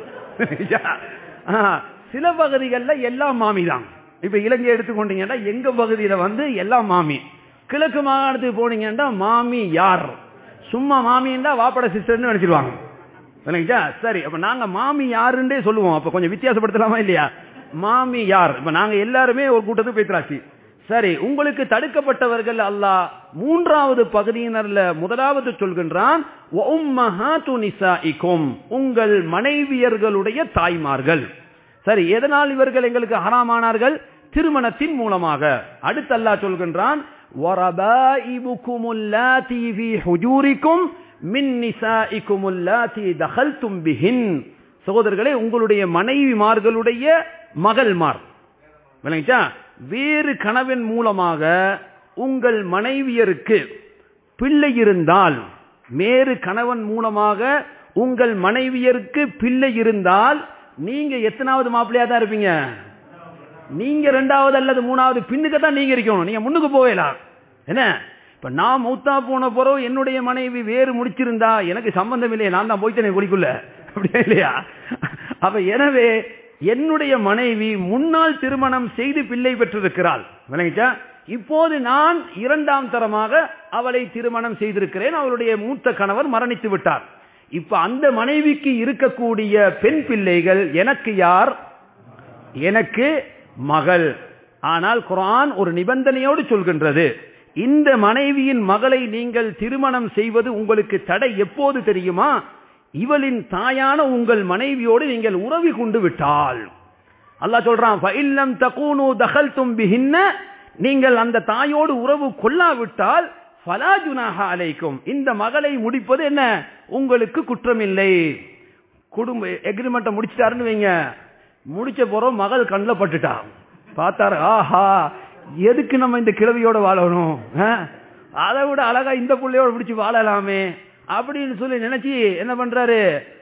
Speaker 1: ஆ, சில பகுதிகள்ல எல்லாம் மாமி தான் இப்ப இலங்கை எடுத்துக்கொண்டீங்கன்னா எங்க பகுதியில வந்து எல்லாம் மாமி கிழக்கு மாகாணத்துக்கு போனீங்கன்னா மாமி யார் சும்மா மாமின்னா வாப்பட சிஸ்டர்னு நினைச்சிருவாங்க இல்லைங்களா சரி அப்ப நாங்க மாமி யாருன்றே சொல்லுவோம் அப்ப கொஞ்சம் வித்தியாசப்படுத்தலாமா இல்லையா மாமி யார் இப்ப நாங்க எல்லாருமே ஒரு கூட்டத்துக்கு பேசுறாச்சு சரி உங்களுக்கு தடுக்கப்பட்டவர்கள் அல்லாஹ் மூன்றாவது பகுதியினர்ல முதலாவது சொல்கின்றான் "வ உம்மஹாத்து நிசாஇக்கும்." உங்கள் மனைவியர்களுடைய தாய்மார்கள் சரி எதனால் இவர்கள் எங்களுக்கு ஹராமானார்கள் திருமணத்தின் மூலமாக அடுத்து அல்லாஹ் சொல்கின்றான் وَرَبَائِبُكُمُ اللَّاتِي فِي حُجُورِكُمْ مِن نِّسَائِكُمُ اللَّاتِي دَخَلْتُمْ بِهِنَّ சகோதரர்களே உங்களுடைய மனைவிமார்களுடைய மகள்மார் விளங்கிச்சா வேறு கணவன் மூலமாக உங்கள் மனைவியருக்கு பிள்ளை இருந்தால் வேறு கணவன் மூலமாக உங்கள் மனைவியருக்கு பிள்ளை இருந்தால் நீங்க எத்தனாவது மாப்பிள்ளையா தான் இருப்பீங்க நீங்க ரெண்டாவது அல்லது மூணாவது பின்னுக்கு தான் நீங்க இருக்கணும் நீங்க முன்னுக்கு போகலாம் என்ன இப்ப நான் மௌத்தா போன பிறகு என்னுடைய மனைவி வேறு முடிச்சிருந்தா எனக்கு சம்பந்தம் இல்லையே நான் தான் போய்த்தேனே குடிக்குள்ள அப்படியா இல்லையா அப்ப எனவே என்னுடைய மனைவி முன்னாள் திருமணம் செய்து பிள்ளை பெற்றிருக்கிறாள் விளங்கிச்சா இப்போது நான் இரண்டாம் தரமாக அவளை திருமணம் செய்திருக்கிறேன் அவளுடைய மூத்த கணவர் மரணித்து விட்டார் இப்ப அந்த மனைவிக்கு இருக்கக்கூடிய பெண் பிள்ளைகள் எனக்கு யார் எனக்கு மகள் ஆனால் குர்ஆன் ஒரு நிபந்தனையோடு சொல்கின்றது இந்த மனைவியின் மகளை நீங்கள் திருமணம் செய்வது உங்களுக்கு தடை எப்போது தெரியுமா இவளின் தாயான உங்கள் மனைவியோடு நீங்கள் உறவி கொண்டு விட்டால் அல்லாஹ் சொல்றான் "ஃபஇல்லம் தகூனு தகல்தும் பிஹின்ன" நீங்கள் அந்த தாயோடு உறவு கொள்ளாவிட்டால் ஃபலா ஜுனாஹ அலைக்கும் இந்த மகளை முடிப்பது என்ன உங்களுக்கு குற்றமில்லை குடும்ப எக்ரிமெண்ட்டை முடிச்சிட்டாருன்னு வைங்க முடிச்ச போறோம் மகள் கண்ணில் பட்டுட்டா பார்த்தாரு ஆஹா எதுக்கு நம்ம இந்த கிழவியோட வாழணும் ஆ? அதை விட அழகா இந்த புள்ளையோட பிடிச்சு வாழலாமே அப்படின்னு சொல்லி நினைச்சு என்ன பண்றாரு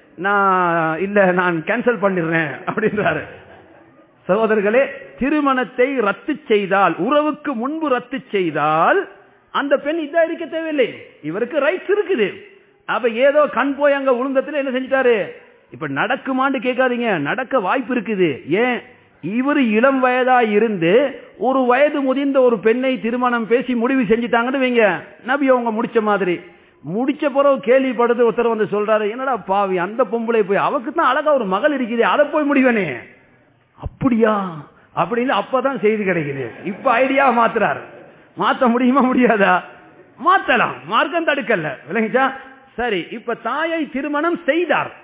Speaker 1: நான் இல்ல நான் கேன்சல் பண்ணிடுறேன் அப்படின்றாரு சகோதரர்களே திருமணத்தை ரத்து செய்தால் உறவுக்கு முன்பு ரத்து செய்தால் அந்த பெண் இதா இருக்க தேவையில்லை இவருக்கு ரைட்ஸ் இருக்குது அப்ப ஏதோ கண் போய் அங்க உளுந்தத்துல என்ன செஞ்சிட்டாரு இப்ப நடக்குமான்னு கேட்காதீங்க நடக்க வாய்ப்பு இருக்குது ஏன் இவர் இளம் வயதா இருந்து ஒரு வயது முதிர்ந்த ஒரு பெண்ணை திருமணம் பேசி முடிவு செஞ்சிட்டாங்கன்னு வைங்க நபி அவங்க முடிச்ச மாதிரி முடிச்ச பிறகு கேள்விப்படுது ஒருத்தர் வந்து சொல்றாரு என்னடா பாவி அந்த பொம்பளை போய் அவருக்கு தான் அழகா ஒரு மகள் இருக்குது அதை போய் முடிவனே அப்படியா அப்படின்னு அப்பதான் செய்தி கிடைக்குது இப்ப ஐடியா மாத்துறாரு மாத்த முடியுமா முடியாதா மாத்தலாம் மார்க்கம் தடுக்கல விளங்கிச்சா சரி இப்ப தாயை திருமணம் செய்தார்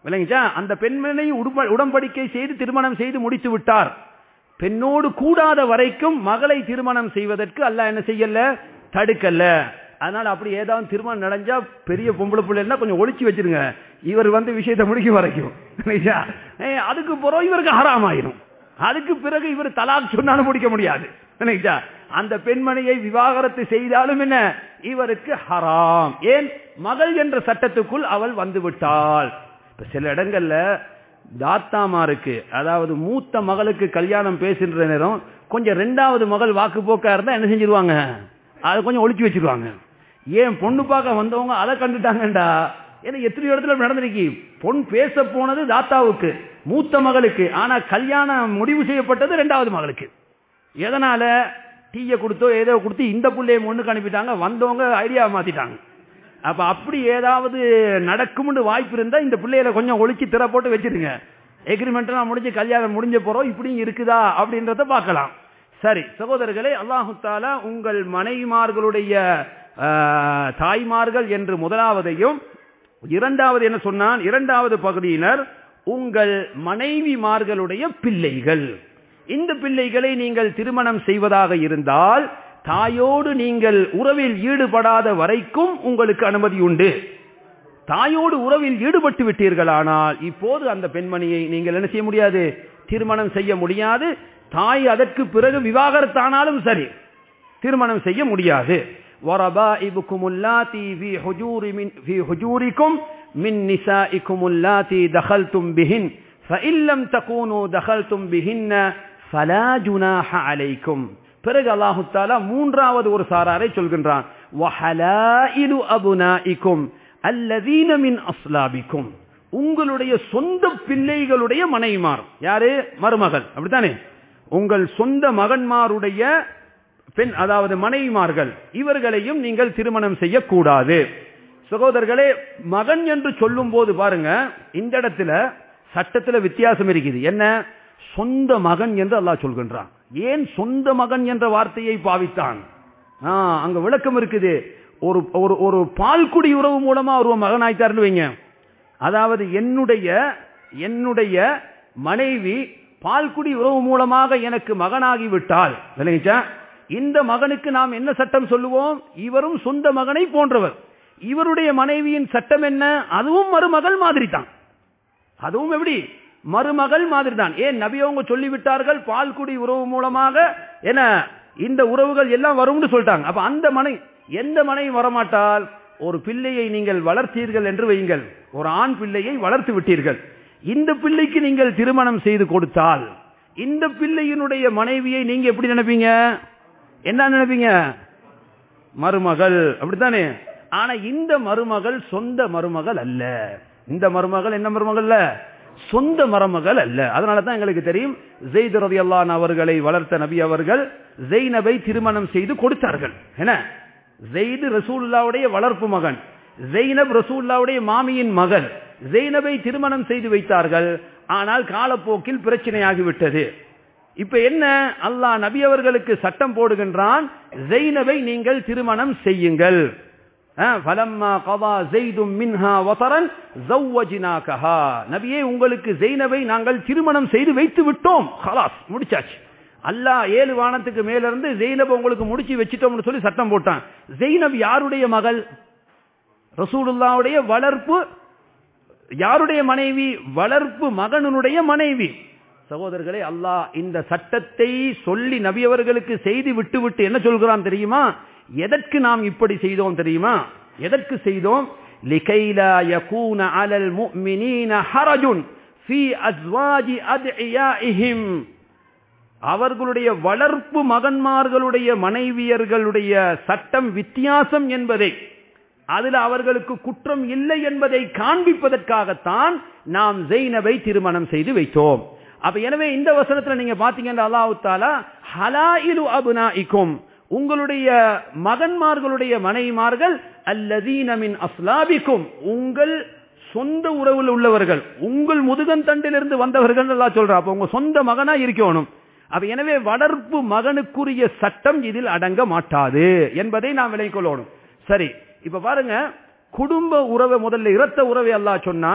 Speaker 1: விளங்கிச்சா அந்த பெண்மனை உடும்ப- உடன்படிக்கை செய்து திருமணம் செய்து முடித்து விட்டார் பெண்ணோடு கூடாத வரைக்கும் மகளை திருமணம் செய்வதற்கு அல்லாஹ் என்ன செய்யல தடுக்கல அதனால அப்படி ஏதாவது திருமணம் நடந்தா பெரிய பொம்பளை பிள்ளைன்னா கொஞ்சம் ஒளிச்சு வச்சிருங்க இவர் வந்து விஷயத்தை முடிக்க வரைக்கும் இல்லையா? ஏய், அதுக்கு பிறகு இவருக்கு ஹராம் ஆயிரும் அதுக்கு பிறகு இவர் தலாக் சொன்னாலும் முடிக்க முடியாது இல்லையா? அந்த பெண்மணியை விவாகரத்து செய்தாலும் என்ன இவருக்கு ஹராம் ஏன் மகள் என்ற சட்டத்துக்குள் அவள் வந்து விட்டாள் இப்ப சில இடங்கள்ல தாத்தாமாருக்கு அதாவது மூத்த மகளுக்கு கல்யாணம் பேசுன்ற நேரம் கொஞ்சம் ரெண்டாவது மகள் வாக்கு போக்கா இருந்தா என்ன செஞ்சிருவாங்க அதை கொஞ்சம் ஒளிச்சு வச்சிருவாங்க ஏன் பொண்ணு பார்க்க வந்தவங்க அதை கண்டுட்டாங்கடா ஏன்னா எத்தனை இடத்துல இப்படி நடந்திருக்கு பொன் பேச போனது தாத்தாவுக்கு மூத்த மகளுக்கு ஆனா கல்யாணம் முடிவு செய்யப்பட்டது ரெண்டாவது மகளுக்கு எதனால டீயை கொடுத்தோ ஏதோ கொடுத்து இந்த புள்ளைய முன்னுக்கு அனுப்பிட்டாங்க வந்தவங்க ஐடியா மாத்திட்டாங்க அப்ப அப்படி ஏதாவது நடக்கும்னு வாய்ப்பு இருந்தா இந்த பிள்ளைகளை கொஞ்சம் ஒளிச்சு திற போட்டு வச்சிருங்க எக்ரிமெண்ட் எல்லாம் முடிஞ்சு கல்யாணம் முடிஞ்ச போறோம் இப்படியும் இருக்குதா அப்படின்றத பார்க்கலாம் சரி சகோதரர்களே அல்லாஹு தாலா உங்கள் மனைவிமார்களுடைய ஆஹ், தாய்மார்கள் என்று முதலாவதையும் இரண்டாவது என்ன சொன்னான் இரண்டாவது பகுதியினர் உங்கள் மனைவிமார்களுடைய பிள்ளைகள் இந்த பிள்ளைகளை நீங்கள் திருமணம் செய்வதாக இருந்தால் தாயோடு நீங்கள் உறவில் ஈடுபடாத வரைக்கும் உங்களுக்கு அனுமதி உண்டு தாயோடு உறவில் ஈடுபட்டு விட்டீர்களானால் இப்போது அந்த பெண்மணியை நீங்கள் என்ன செய்ய முடியாது திருமணம் செய்ய முடியாது தாய் அதற்கு பிறகு விவாகரத்தானாலும் சரி திருமணம் செய்ய முடியாது وَرَبَائِبُكُمُ اللَّاتِي فِي حُجُورِ مِنْ فِي حُجُورِكُمْ مِنْ نِسَائِكُمُ اللَّاتِي دَخَلْتُمْ بِهِنْ فَإِنْ لَمْ تَكُونُوا دَخَلْتُمْ بِهِنَّ فَلَا جُنَاحَ عَلَيْكُمْ பிறகு அல்லாஹு தாலா மூன்றாவது ஒரு சாராரை சொல்கின்றான் وَحَلَائِلُ أَبْنَائِكُمْ الَّذِينَ مِنْ أَصْلَابِكُمْ உங்களுடைய சொந்த பிள்ளைகளுடைய மனைவிமார் யாரு மருமகள் அப்படித்தானே உங்கள் சொந்த மகன்மாருடைய பெண் அதாவது மனைவிமார்கள் இவர்களையும் நீங்கள் திருமணம் செய்யக்கூடாது சகோதரர்களே மகன் என்று சொல்லும் போது பாருங்க இந்த இடத்துல சட்டத்துல வித்தியாசம் இருக்குது என்ன சொந்த மகன் என்று அல்லாஹ் சொல்கின்றான் ஏன் சொந்த மகன் என்ற வார்த்தையை பாவித்தான் ஆ, அங்க விளக்கம் இருக்குது ஒரு ஒரு ஒரு பால்குடி உறவு மூலமா ஒரு மகன் ஆயிட்டாருன்னு வைங்க அதாவது என்னுடைய என்னுடைய மனைவி பால்குடி உறவு மூலமாக எனக்கு மகனாகி விட்டால் விளங்கிச்சா இந்த மகனுக்கு நாம் என்ன சட்டம் சொல்லுவோம் இவரும் சொந்த மகனை போன்றவர் இவருடைய மனைவியின் சட்டம் என்ன அதுவும் மருமகள் மாதிரி தான் அதுவும் எப்படி மருமகள் மாதிரி தான் ஏன் நபி அவங்க சொல்லிவிட்டார்கள் பால்குடி உறவு மூலமாக என்ன இந்த உறவுகள் எல்லாம் வரும்னு சொல்லிட்டாங்க அப்ப அந்த மனை எந்த மனை வரமாட்டால் ஒரு பிள்ளையை நீங்கள் வளர்த்தீர்கள் என்று வையுங்கள் ஒரு ஆண் பிள்ளையை வளர்த்து விட்டீர்கள் இந்த பிள்ளைக்கு நீங்கள் திருமணம் செய்து கொடுத்தால் இந்த பிள்ளையினுடைய மனைவியை நீங்க எப்படி நினைப்பீங்க என்ன நினைப்பீங்க மருமகள் அப்படித்தானே ஆனா இந்த மருமகள் சொந்த மருமகள் அல்ல இந்த மருமகள் என்ன மருமகள் அல்ல சொந்த மருமகள் அல்ல அதனால தான் எங்களுக்கு தெரியும் ஜெயித் ரதியல்லான் அவர்களை வளர்த்த நபி அவர்கள் ஜெய்னபை திருமணம் செய்து கொடுத்தார்கள் என்ன ஜெயிது ரசூல்லாவுடைய வளர்ப்பு மகன் ஜெய்னப் ரசூல்லாவுடைய மாமியின் மகள் ஜெய்னபை திருமணம் செய்து வைத்தார்கள் ஆனால் காலப்போக்கில் பிரச்சனையாகிவிட்டது இப்ப என்ன அல்லாஹ் நபி அவர்களுக்கு சட்டம் போடுகின்றான் ஜெய்னபை நீங்கள் திருமணம் செய்யுங்கள் அஹ், فَلَمَّا قَضَى زَيْدٌ مِنْهَا وَطَرًا زَوَّجْنَاكَهَا நபியே உங்களுக்கு ஜெய்னபை நாங்கள் திருமணம் செய்து வைத்து விட்டோம் خلاص முடிச்சாச்சு அல்லாஹ் ஏழு வானத்துக்கு மேல இருந்து ஜெய்னப் உங்களுக்கு முடிச்சு வச்சிட்டோம்னு சொல்லி சட்டம் போட்டான் ஜெய்னப் யாருடைய மகள் ரசூலுல்லாவுடைய வளர்ப்பு யாருடைய மனைவி வளர்ப்பு மகனுடைய மனைவி சகோதரர்களே அல்லாஹ் இந்த சட்டத்தை சொல்லி நபி அவர்களுக்கு செய்து விட்டு விட்டு என்ன சொல்கிறான் தெரியுமா எதற்கு நாம் இப்படி செய்தோம் தெரியுமா எதற்கு செய்தோம் லிகைலா யகூன அலல் முஃமினீன ஹரஜுன் ஃபீ அஸ்வாஜி அத்இயாஇஹிம் அவர்களுடைய வளர்ப்பு மகன்மார்களுடைய மனைவியர்களுடைய சட்டம் வித்தியாசம் என்பதை அதில் அவர்களுக்கு குற்றம் இல்லை என்பதை காண்பிப்பதற்காகத்தான் நாம் ஜெய்னபை திருமணம் செய்து வைத்தோம் அப்ப எனவே இந்த வசனத்துல நீங்க பாத்தீங்கன்னா அல்லாஹு தாலா ஹலாயிலு அபுனாஇக்கும் உங்களுடைய மகன்மார்களுடைய மனைவிமார்கள் அல்லதீனமின் அஸ்லாபிக்கும் உங்கள் சொந்த உறவில் உள்ளவர்கள் உங்கள் முதுகன் தண்டிலிருந்து வந்தவர்கள் எல்லாம் சொல்றா அப்ப உங்க சொந்த மகனா இருக்கணும் அப்ப எனவே வளர்ப்பு மகனுக்குரிய சட்டம் இதில் அடங்க மாட்டாது என்பதை நாம் விலைக் கொள்ளணும் சரி இப்ப பாருங்க குடும்ப உறவை முதல்ல இரத்த உறவை அல்லாஹ் சொன்னான்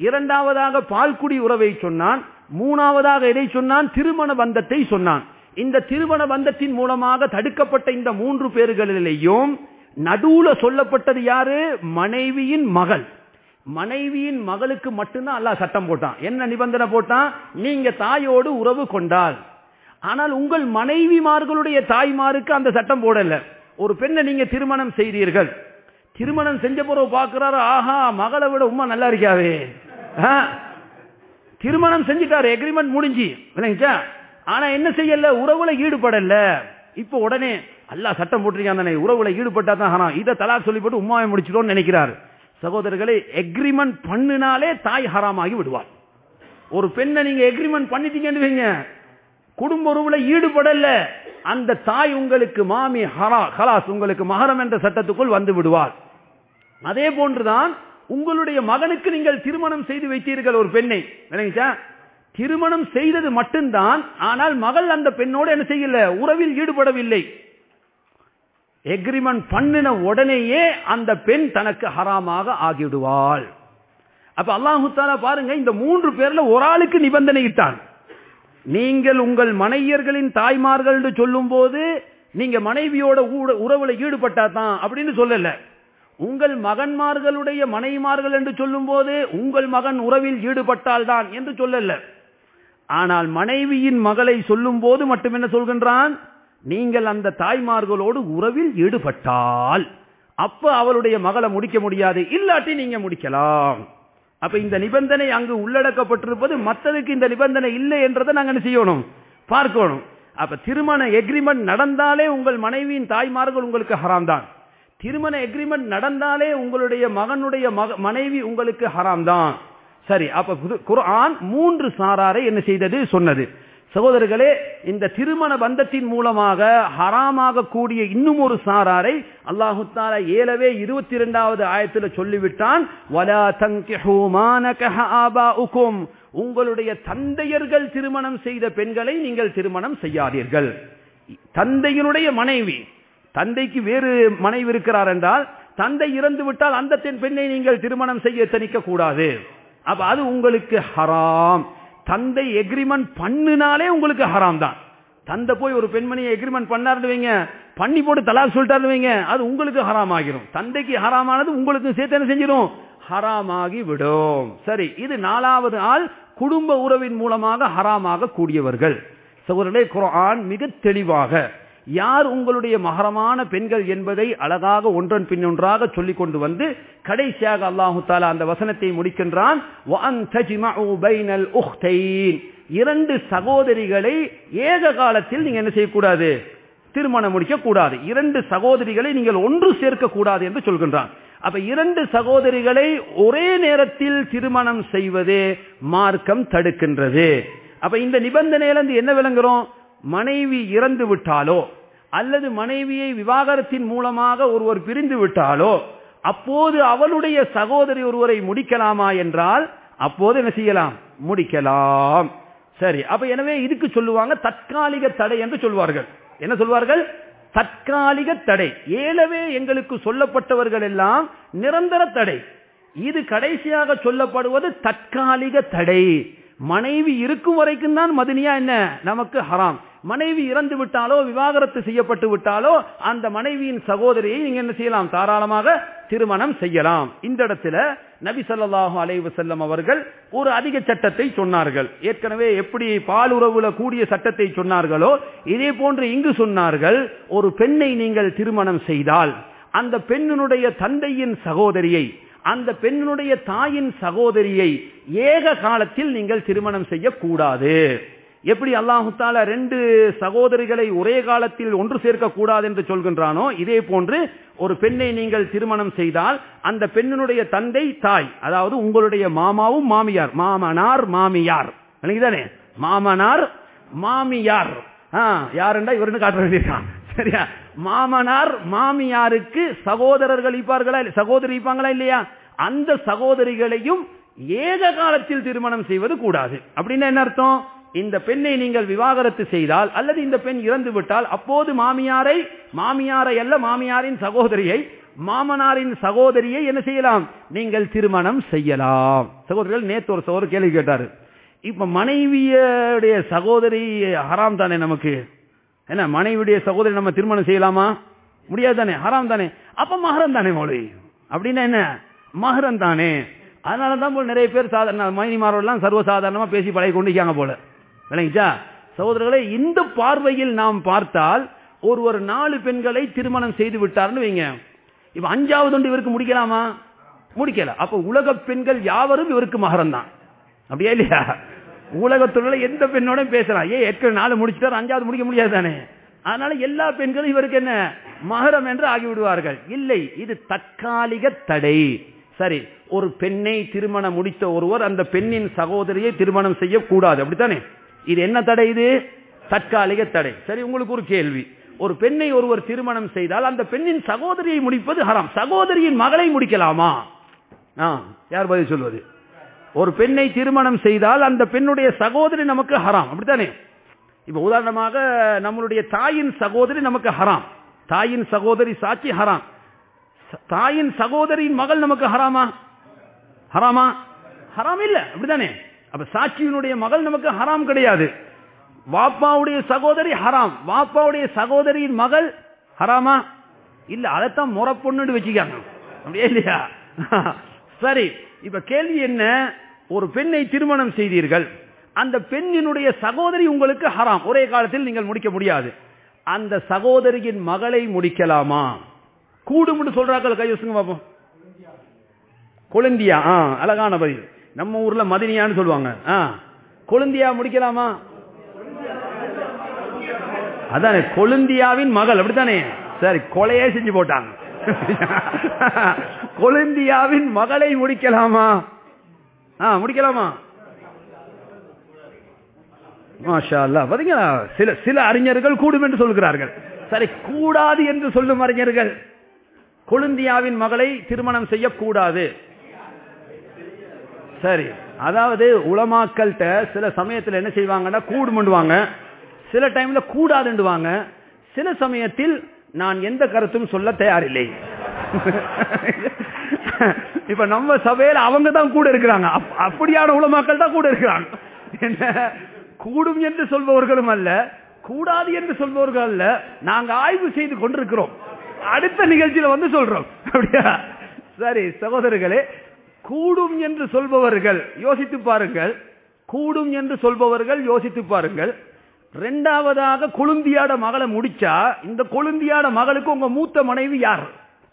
Speaker 1: இரண்டாவதாக பால்குடி உறவை சொன்னான் மூணாவதாக எதை சொன்னான் திருமண பந்தத்தை சொன்னான் இந்த திருமண பந்தத்தின் மூலமாக தடுக்கப்பட்ட இந்த மூன்று பேர்களிலேயும் நடுவுல சொல்லப்பட்டது யாரு மனைவியின் மகள் மனைவியின் மகளுக்கு மட்டும்தான் அல்லாஹ் சட்டம் போட்டான் என்ன நிபந்தனை போட்டான் நீங்க தாயோடு உறவு கொண்டால் ஆனால் உங்கள் மனைவிமார்களுடைய தாய்மாருக்கு அந்த சட்டம் போடல ஒரு பெண்ணை நீங்க திருமணம் செய்தீர்கள் திருமணம் செஞ்ச பிறகு பார்க்கிறாரு ஆஹா மகளை விட உமா நல்லா இருக்காவே ஆ, திருமணம் செஞ்சுட்டாரு எக்ரிமெண்ட் முடிஞ்சு விளங்கிச்சா ஆனா என்ன செய்யல உறவுல ஈடுபடல இப்ப உடனே அல்லாஹ் சட்டம் போட்டிருக்கான் தானே உறவுல ஈடுபட்டா தான் ஹராம் இதை தலாக் சொல்லி போட்டு உமாவை முடிச்சிட்டோம்னு நினைக்கிறார் சகோதரர்களே எக்ரிமெண்ட் பண்ணினாலே தாய் ஹராமாகி விடுவார் ஒரு பெண்ணை நீங்க எக்ரிமெண்ட் பண்ணிட்டீங்கன்னு வைங்க குடும்ப உறவுல ஈடுபடல அந்த தாய் உங்களுக்கு மாமி ஹரா ஹலாஸ் உங்களுக்கு மகரம் என்ற சட்டத்துக்குள் வந்து விடுவார் அதே போன்றுதான் உங்களுடைய மகனுக்கு நீங்கள் திருமணம் செய்து வைத்தீர்கள் ஒரு பெண்ணை விளங்கிச்சா திருமணம் செய்தது மட்டும்தான் ஆனால் மகள் அந்த பெண்ணோடு என்ன செய்யல உறவில் ஈடுபடவில்லை எக்ரிமெண்ட் பண்ணின உடனேயே அந்த பெண் தனக்கு ஹராமாக ஆகிவிடுவாள் அப்ப அல்லாஹு தாலா பாருங்க இந்த மூன்று பேர்ல ஒரு ஆளுக்கு நிபந்தனை இட்டான் நீங்கள் உங்கள் மனைவியர்களின் தாய்மார்கள் சொல்லும் போது நீங்க மனைவியோட ஊட- உறவுல ஈடுபட்டா தான் அப்படின்னு சொல்லல உங்கள் மகன்மார்களுடைய மனைவிமார்கள் என்று சொல்லும் போது உங்கள் மகன் உறவில் ஈடுபட்டால் தான் என்று சொல்லல ஆனால் மனைவியின் மகளை சொல்லும் போது மட்டும் என்ன சொல்கின்றான் நீங்கள் அந்த தாய்மார்களோடு உறவில் ஈடுபட்டால் அப்ப அவளுடைய மகளை முடிக்க முடியாது இல்லாட்டி நீங்க முடிக்கலாம் அப்ப இந்த நிபந்தனை அங்கு உள்ளடக்கப்பட்டிருப்பது மற்றதுக்கு இந்த நிபந்தனை இல்லை என்றதை நாங்க என்ன செய்யணும் பார்க்கணும் அப்ப திருமண எக்ரிமெண்ட் நடந்தாலே உங்கள் மனைவியின் தாய்மார்கள் உங்களுக்கு ஹராம் தான் திருமண எக்ரிமெண்ட் நடந்தாலே உங்களுடைய மகனுடைய மக- மனைவி உங்களுக்கு ஹராம் தான் சரி அப்ப புது- குர்ஆன் மூன்று சாராரை என்ன செய்தது சொன்னது சகோதரர்களே இந்த திருமண பந்தத்தின் மூலமாக ஹராமாக கூடிய இன்னும் ஒரு சாராரை அல்லாஹு தாலா ஏலவே இருபத்தி இரண்டாவது ஆயத்துல சொல்லிவிட்டான் வலா தங்கிஹு மா நகஹ ஆபாஉக்கும் உங்களுடைய தந்தையர்கள் திருமணம் செய்த பெண்களை நீங்கள் திருமணம் செய்யாதீர்கள் தந்தையினுடைய மனைவி தந்தைக்கு வேறு மனைவி இருக்கிறார் என்றால் தந்தை இறந்து விட்டால் அந்த தென் பெண்ணை நீங்கள் திருமணம் செய்ய எத்தனிக்க கூடாது அப்ப அது உங்களுக்கு ஹராம் தந்தை எக்ரிமெண்ட் பண்ணினாலே உங்களுக்கு ஹராம் தான் தந்தை போய் ஒரு பெண்மணியை எக்ரிமெண்ட் பண்ணாருன்னு வைங்க பண்ணி போட்டு தலாக் சொல்லிட்டாருன்னு வைங்க அது உங்களுக்கு ஹராம் ஆகிரும் தந்தைக்கு ஹராமானது உங்களுக்கு சேர்த்து என்ன செஞ்சிடும் ஹராமாகி விடும் சரி இது நாலாவது ஆள் குடும்ப உறவின் மூலமாக ஹராமாக கூடியவர்கள் சகோதரர்களே குர்ஆன் மிக தெளிவாக யார் உங்களுடைய மகரமான பெண்கள் என்பதை அழகாக ஒன்றன் பின் ஒன்றாக சொல்லிக் கொண்டு வந்து கடைசியாக அல்லாஹு தாலா அந்த வசனத்தை முடிக்கின்றான் وَأَن تَجْمَعُوا بَيْنَ الْأُخْتَيْنِ இரண்டு சகோதரிகளை ஏக காலத்தில் நீங்க என்ன செய்யக்கூடாது திருமணம் முடிக்க கூடாது இரண்டு சகோதரிகளை நீங்கள் ஒன்று சேர்க்க கூடாது என்று சொல்கின்றான் அப்ப இரண்டு சகோதரிகளை ஒரே நேரத்தில் திருமணம் செய்வது மார்க்கம் தடுக்கின்றது அப்ப இந்த நிபந்தனையிலிருந்து என்ன விளங்குறோம் மனைவி இறந்து விட்டாலோ அல்லது மனைவியை விவாகரத்தின் மூலமாக ஒருவர் பிரிந்து விட்டாலோ அப்போது அவளுடைய சகோதரி ஒருவரை முடிக்கலாமா என்றால் அப்போது என்ன செய்யலாம் முடிக்கலாம் சரி அப்ப எனவே இதுக்கு சொல்லுவாங்க தற்காலிக தடை என்று சொல்வார்கள் என்ன சொல்வார்கள் தற்காலிக தடை ஏலவே எங்களுக்கு சொல்லப்பட்டவர்கள் எல்லாம் நிரந்தர தடை இது கடைசியாக சொல்லப்படுவது தற்காலிக தடை மனைவி இருக்கும் வரைக்கும் தான் மதுனியா என்ன நமக்கு ஹராம் மனைவி இறந்து விட்டாலோ விவாகரத்து செய்யப்பட்டு விட்டாலோ அந்த மனைவியின் சகோதரியை நீங்க என்ன செய்யலாம் தாராளமாக திருமணம் செய்யலாம் இந்த இடத்துல நபி ஸல்லல்லாஹு அலைஹி வஸல்லம் அவர்கள் ஒரு அதிக சட்டத்தை சொன்னார்கள் ஏற்கனவே எப்படி பாலுறவுல கூடிய சட்டத்தை சொன்னார்களோ இதே போன்று இங்கு சொன்னார்கள் ஒரு பெண்ணை நீங்கள் திருமணம் செய்தால் அந்த பெண்ணினுடைய தந்தையின் சகோதரியை அந்த பெண்ணினுடைய தாயின் சகோதரியை ஏக காலத்தில் நீங்கள் திருமணம் செய்யக்கூடாது எப்படி அல்லாஹு தாலா ரெண்டு சகோதரிகளை ஒரே காலத்தில் ஒன்று சேர்க்க கூடாது என்று சொல்கின்றானோ இதே போன்று ஒரு பெண்ணை நீங்கள் திருமணம் செய்தால் அந்த பெண்ணினுடைய தந்தை தாய் அதாவது உங்களுடைய மாமாவும் மாமியார் மாமனார் மாமியார் தானே மாமனார் மாமியார் யாருண்டா இவருன்னு காட்ட வேண்டியிருக்கான் சரியா மாமனார் மாமியாருக்கு சகோதரர்கள் இருப்பார்களா இல்ல- சகோதரி இருப்பாங்களா இல்லையா அந்த சகோதரிகளையும் ஏக காலத்தில் திருமணம் செய்வது கூடாது அப்படின்னா என்ன அர்த்தம் இந்த பெண்ணை நீங்கள் விவாகரத்து செய்தால் அல்லது இந்த பெண் இறந்து விட்டால் அப்போது மாமியாரை மாமியாரை அல்ல மாமியாரின் சகோதரியை மாமனாரின் சகோதரியை என்ன செய்யலாம் நீங்கள் திருமணம் செய்யலாம் சகோதரர்கள் நேத்து ஒரு சகோதரர் கேள்வி கேட்டாரு இப்ப மனைவியுடைய சகோதரி ஹராம் தானே நமக்கு என்ன மனைவியுடைய சகோதரி நம்ம திருமணம் செய்யலாமா முடியாது தானே ஹராம் தானே அப்ப மகரம் தானே மௌலி அப்படின்னா என்ன மகரம் தானே அதனால தான் போல நிறைய பேர் சாதாரண மைனிமாரெல்லாம் சர்வசாதாரணமா பேசி பழகி கொண்டிருக்காங்க போல விளங்கிச்சா சகோதரர்களே இந்த பார்வையில் நாம் பார்த்தால் ஒரு ஒரு நாலு பெண்களை திருமணம் செய்து விட்டார்னு வைங்க இப்ப அஞ்சாவது ஒன்று இவருக்கு முடிக்கலாமா முடிக்கல அப்ப உலக பெண்கள் யாவரும் இவருக்கு மகரம் தான் அப்படியா இல்லையா உலகத்துல எந்த பெண்ணோட பேசலாம் ஏன் ஏற்கனவே நாலு முடிச்சிட்டார் அஞ்சாவது முடிக்க முடியாது தானே அதனால எல்லா பெண்களும் இவருக்கு என்ன மகரம் என்று ஆகிவிடுவார்கள் இல்லை இது தற்காலிக தடை சரி ஒரு பெண்ணை திருமணம் முடித்த ஒருவர் அந்த பெண்ணின் சகோதரியை திருமணம் செய்யக்கூடாது அப்படித்தானே இது என்ன தடை இது தற்காலிக தடை சரி உங்களுக்கு ஒரு கேள்வி ஒரு பெண்ணை ஒருவர் திருமணம் செய்தால் அந்த பெண்ணின் சகோதரியை முடிப்பது ஹராம் சகோதரியின் மகளை முடிக்கலாமா ஆ, யார் பதில் சொல்வது ஒரு பெண்ணை திருமணம் செய்தால் அந்த பெண்ணுடைய சகோதரி நமக்கு ஹராம் அப்படித்தானே இப்ப உதாரணமாக நம்மளுடைய தாயின் சகோதரி நமக்கு ஹராம் தாயின் சகோதரி சாட்சி ஹராம் ச- தாயின் சகோதரியின் மகள் நமக்கு ஹராமா ஹராமா ஹராம் இல்ல அப்படித்தானே அப்ப சாட்சியினுடைய மகள் நமக்கு ஹராம் கிடையாது வாப்பாவுடைய சகோதரி ஹராம் வாப்பாவுடைய சகோதரியின் மகள் ஹராமா இல்ல அதைத்தான் முறை பொண்ணுன்னு வச்சுக்காங்க அப்படியே இல்லையா சரி இப்ப கேள்வி என்ன ஒரு பெண்ணை திருமணம் செய்தீர்கள் அந்த பெண்ணினுடைய சகோதரி உங்களுக்கு ஹராம் ஒரே காலத்தில் நீங்கள் முடிக்க முடியாது அந்த சகோதரியின் மகளை முடிக்கலாமா கூடும்னு சொல்றார்கள் கையோசுங்க பாப்போம் கொழுந்தியா ஆ அழகான பதில் நம்ம ஊர்ல மதினியான்னு சொல்லுவாங்க ஆ கொழுந்தியா முடிக்கலாமா அதானே கொழுந்தியாவின் மகள் அப்படித்தானே சரி கொலையே செஞ்சு போட்டாங்க கொழுந்தியாவின் மகளை முடிக்கலாமா ஆ முடிக்கலாமா மாஷா அல்லாஹ் பாத்தீங்களா சில சில அறிஞர்கள் கூடும் என்று சொல்கிறார்கள் சரி கூடாது என்று சொல்லும் அறிஞர்கள் கொழுந்தியாவின் மகளை திருமணம் செய்யக்கூடாது சரி அதாவது உலமாக்கள்கிட்ட சில சமயத்தில் என்ன செய்வாங்கன்னா கூடுமண்டுவாங்க சில டைம்ல கூடாதுண்டுவாங்க சில சமயத்தில் நான் எந்த கருத்தும் சொல்ல தயாரில்லை இப்ப நம்ம சபையில அவங்க தான் கூட இருக்கிறாங்க அப்- அப்படியான உலமாக்கள் தான் கூட இருக்கிறாங்க என்ன கூடும் என்று சொல்பவர்களும் அல்ல கூடாது என்று சொல்பவர்கள் அல்ல நாங்க ஆய்வு செய்து கொண்டிருக்கிறோம் அடுத்த நிகழ்ச்சியில வந்து சொல்றோம் அப்படியா சரி சகோதரர்களே கூடும் என்று சொல்பவர்கள் யோசித்து பாருங்கள் கூடும் என்று சொல்பவர்கள் யோசித்து பாருங்கள் ரெண்டாவதாக கொழுந்தியாட மகளை முடிச்சா இந்த கொழுந்தியாட மகளுக்கு உங்க மூத்த மனைவி யார்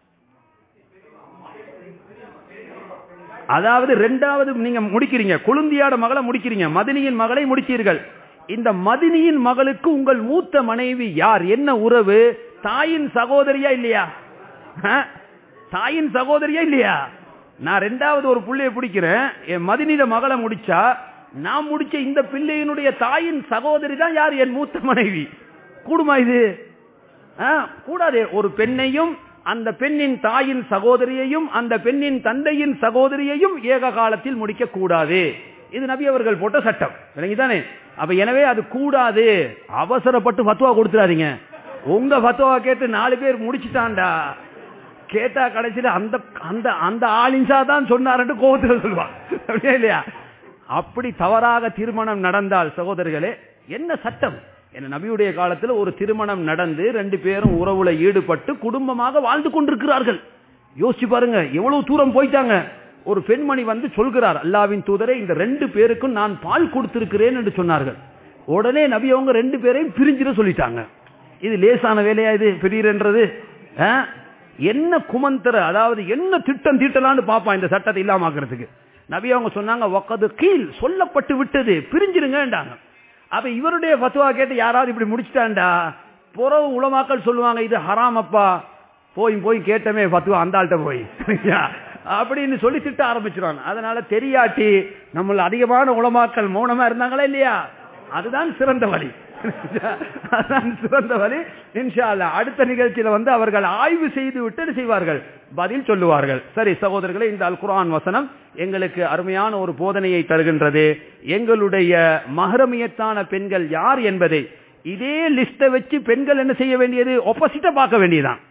Speaker 1: அதாவது ரெண்டாவது நீங்க முடிக்கிறீங்க கொழுந்தியாட மகளை முடிக்கிறீங்க மதினியின் மகளை முடித்தீர்கள் இந்த மதினியின் மகளுக்கு உங்கள் மூத்த மனைவி யார் என்ன உறவு தாயின் சகோதரியா இல்லையா ஆ? தாயின் சகோதரியா இல்லையா நான் ரெண்டாவது ஒரு புள்ளைய பிடிக்கிறேன் என் மதினிட மகளை முடிச்சா நான் முடிச்ச இந்த பிள்ளையினுடைய தாயின் சகோதரி தான் யார் என் மூத்த மனைவி கூடுமா இது ஆ, கூடாது ஒரு பெண்ணையும் அந்த பெண்ணின் தாயின் சகோதரியையும் அந்த பெண்ணின் தந்தையின் சகோதரியையும் ஏக காலத்தில் முடிக்க கூடாது இது நபி அவர்கள் போட்ட சட்டம் விளங்கிதானே அப்ப எனவே அது கூடாது அவசரப்பட்டு ஃபத்வா கொடுத்துறாதீங்க உங்க ஃபத்வா கேட்டு நாலு பேர் முடிச்சுட்டான்டா கேட்டா கடைசியில அந்த அந்த அந்த ஆளின்சா தான் சொன்னார்னு கோபத்தில் சொல்லுவான் அப்படியா இல்லையா அப்படி தவறாக திருமணம் நடந்தால் சகோதரர்களே என்ன சட்டம் என்ன நபியுடைய காலத்துல ஒரு திருமணம் நடந்து ரெண்டு பேரும் உறவுல ஈடுபட்டு குடும்பமாக வாழ்ந்து கொண்டிருக்கிறார்கள் யோசிச்சு பாருங்க எவ்வளவு தூரம் போயிட்டாங்க ஒரு பெண்மணி வந்து சொல்கிறார் அல்லாவின் தூதரே இந்த ரெண்டு பேருக்கும் நான் பால் கொடுத்திருக்கிறேன் என்று சொன்னார்கள் உடனே நபி அவங்க ரெண்டு பேரையும் பிரிஞ்சிட சொல்லிட்டாங்க இது லேசான வேலையா இது பெரியன்றது என்ன குமந்தர அதாவது என்ன திட்டம் தீட்டலான்னு பாப்பான் இந்த சட்டத்தை இல்லாமக்கிறதுக்கு நபி அவங்க சொன்னாங்க ஒக்கது கீழ் சொல்லப்பட்டு விட்டது பிரிஞ்சிருங்கன்றாங்க அப்ப இவருடைய ஃபத்வா கேட்டு யாராவது இப்படி முடிச்சிட்டாண்டா புறவு உலமாக்கள் சொல்லுவாங்க இது ஹராம் அப்பா போய் போய் கேட்டமே ஃபத்வா அந்த ஆள்கிட்ட போய் அப்படின்னு சொல்லி திட்ட ஆரம்பிச்சிருவாங்க அதனால தெரியாட்டி நம்மள அதிகமான உலமாக்கள் மௌனமா இருந்தாங்களா இல்லையா அதுதான் சிறந்த வழி அதுதான் சிறந்த வழி இன்ஷா அல்லாஹ் அடுத்த நிகழ்ச்சியில வந்து அவர்கள் ஆய்வு செய்து விட்டு என்ன செய்வார்கள் பதில் சொல்லுவார்கள் சரி சகோதரர்களே இந்த அல் குர்ஆன் வசனம் எங்களுக்கு அருமையான ஒரு போதனையை தருகின்றது எங்களுடைய மகரமியத்தான பெண்கள் யார் என்பதை இதே லிஸ்ட வச்சு பெண்கள் என்ன செய்ய வேண்டியது ஒப்போசிட்ட பார்க்க வேண்டியதான்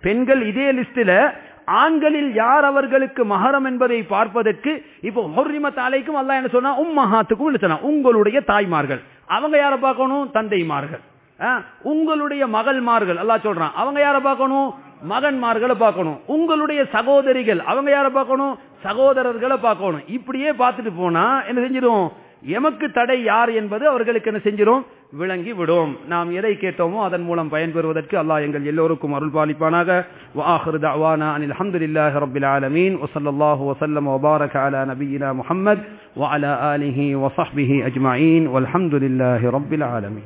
Speaker 1: பெண்கள் இதே லிஸ்டில் ஆண்களில் யார் அவர்களுக்கு மகரம் என்பதை பார்ப்பதற்கு இப்போ ஹொர்ரிமத் அலைக்கும் அல்லாஹ் என்ன சொன்னா உம்மஹாத்துக்கும் இல்லை சொன்னா உங்களுடைய தாய்மார்கள் அவங்க யாரை பார்க்கணும் தந்தைமார்கள் ஆ, உங்களுடைய மகள்மார்கள் அல்லாஹ் சொல்றான் அவங்க யாரை பார்க்கணும் மகன்மார்களை பார்க்கணும் உங்களுடைய சகோதரிகள் அவங்க யாரை பார்க்கணும் சகோதரர்களை பார்க்கணும் இப்படியே பார்த்துட்டு போனா என்ன செஞ்சிடும் எமக்கு தடை யார் என்பது அவர்களுக்கு என்ன செஞ்சிடும் விளங்கி விடும் நாம் எதை கேட்டோமோ அதன் மூலம் பயன்பெறுவதற்கு அல்லாஹ் எங்கள் எல்லோருக்கும் அருள் பாலிப்பானாக وآخر دعوانا أن الحمد لله رب العالمين وصلى الله وسلم وبارك على نبينا محمد وعلى آله وصحبه أجمعين والحمد لله رب العالمين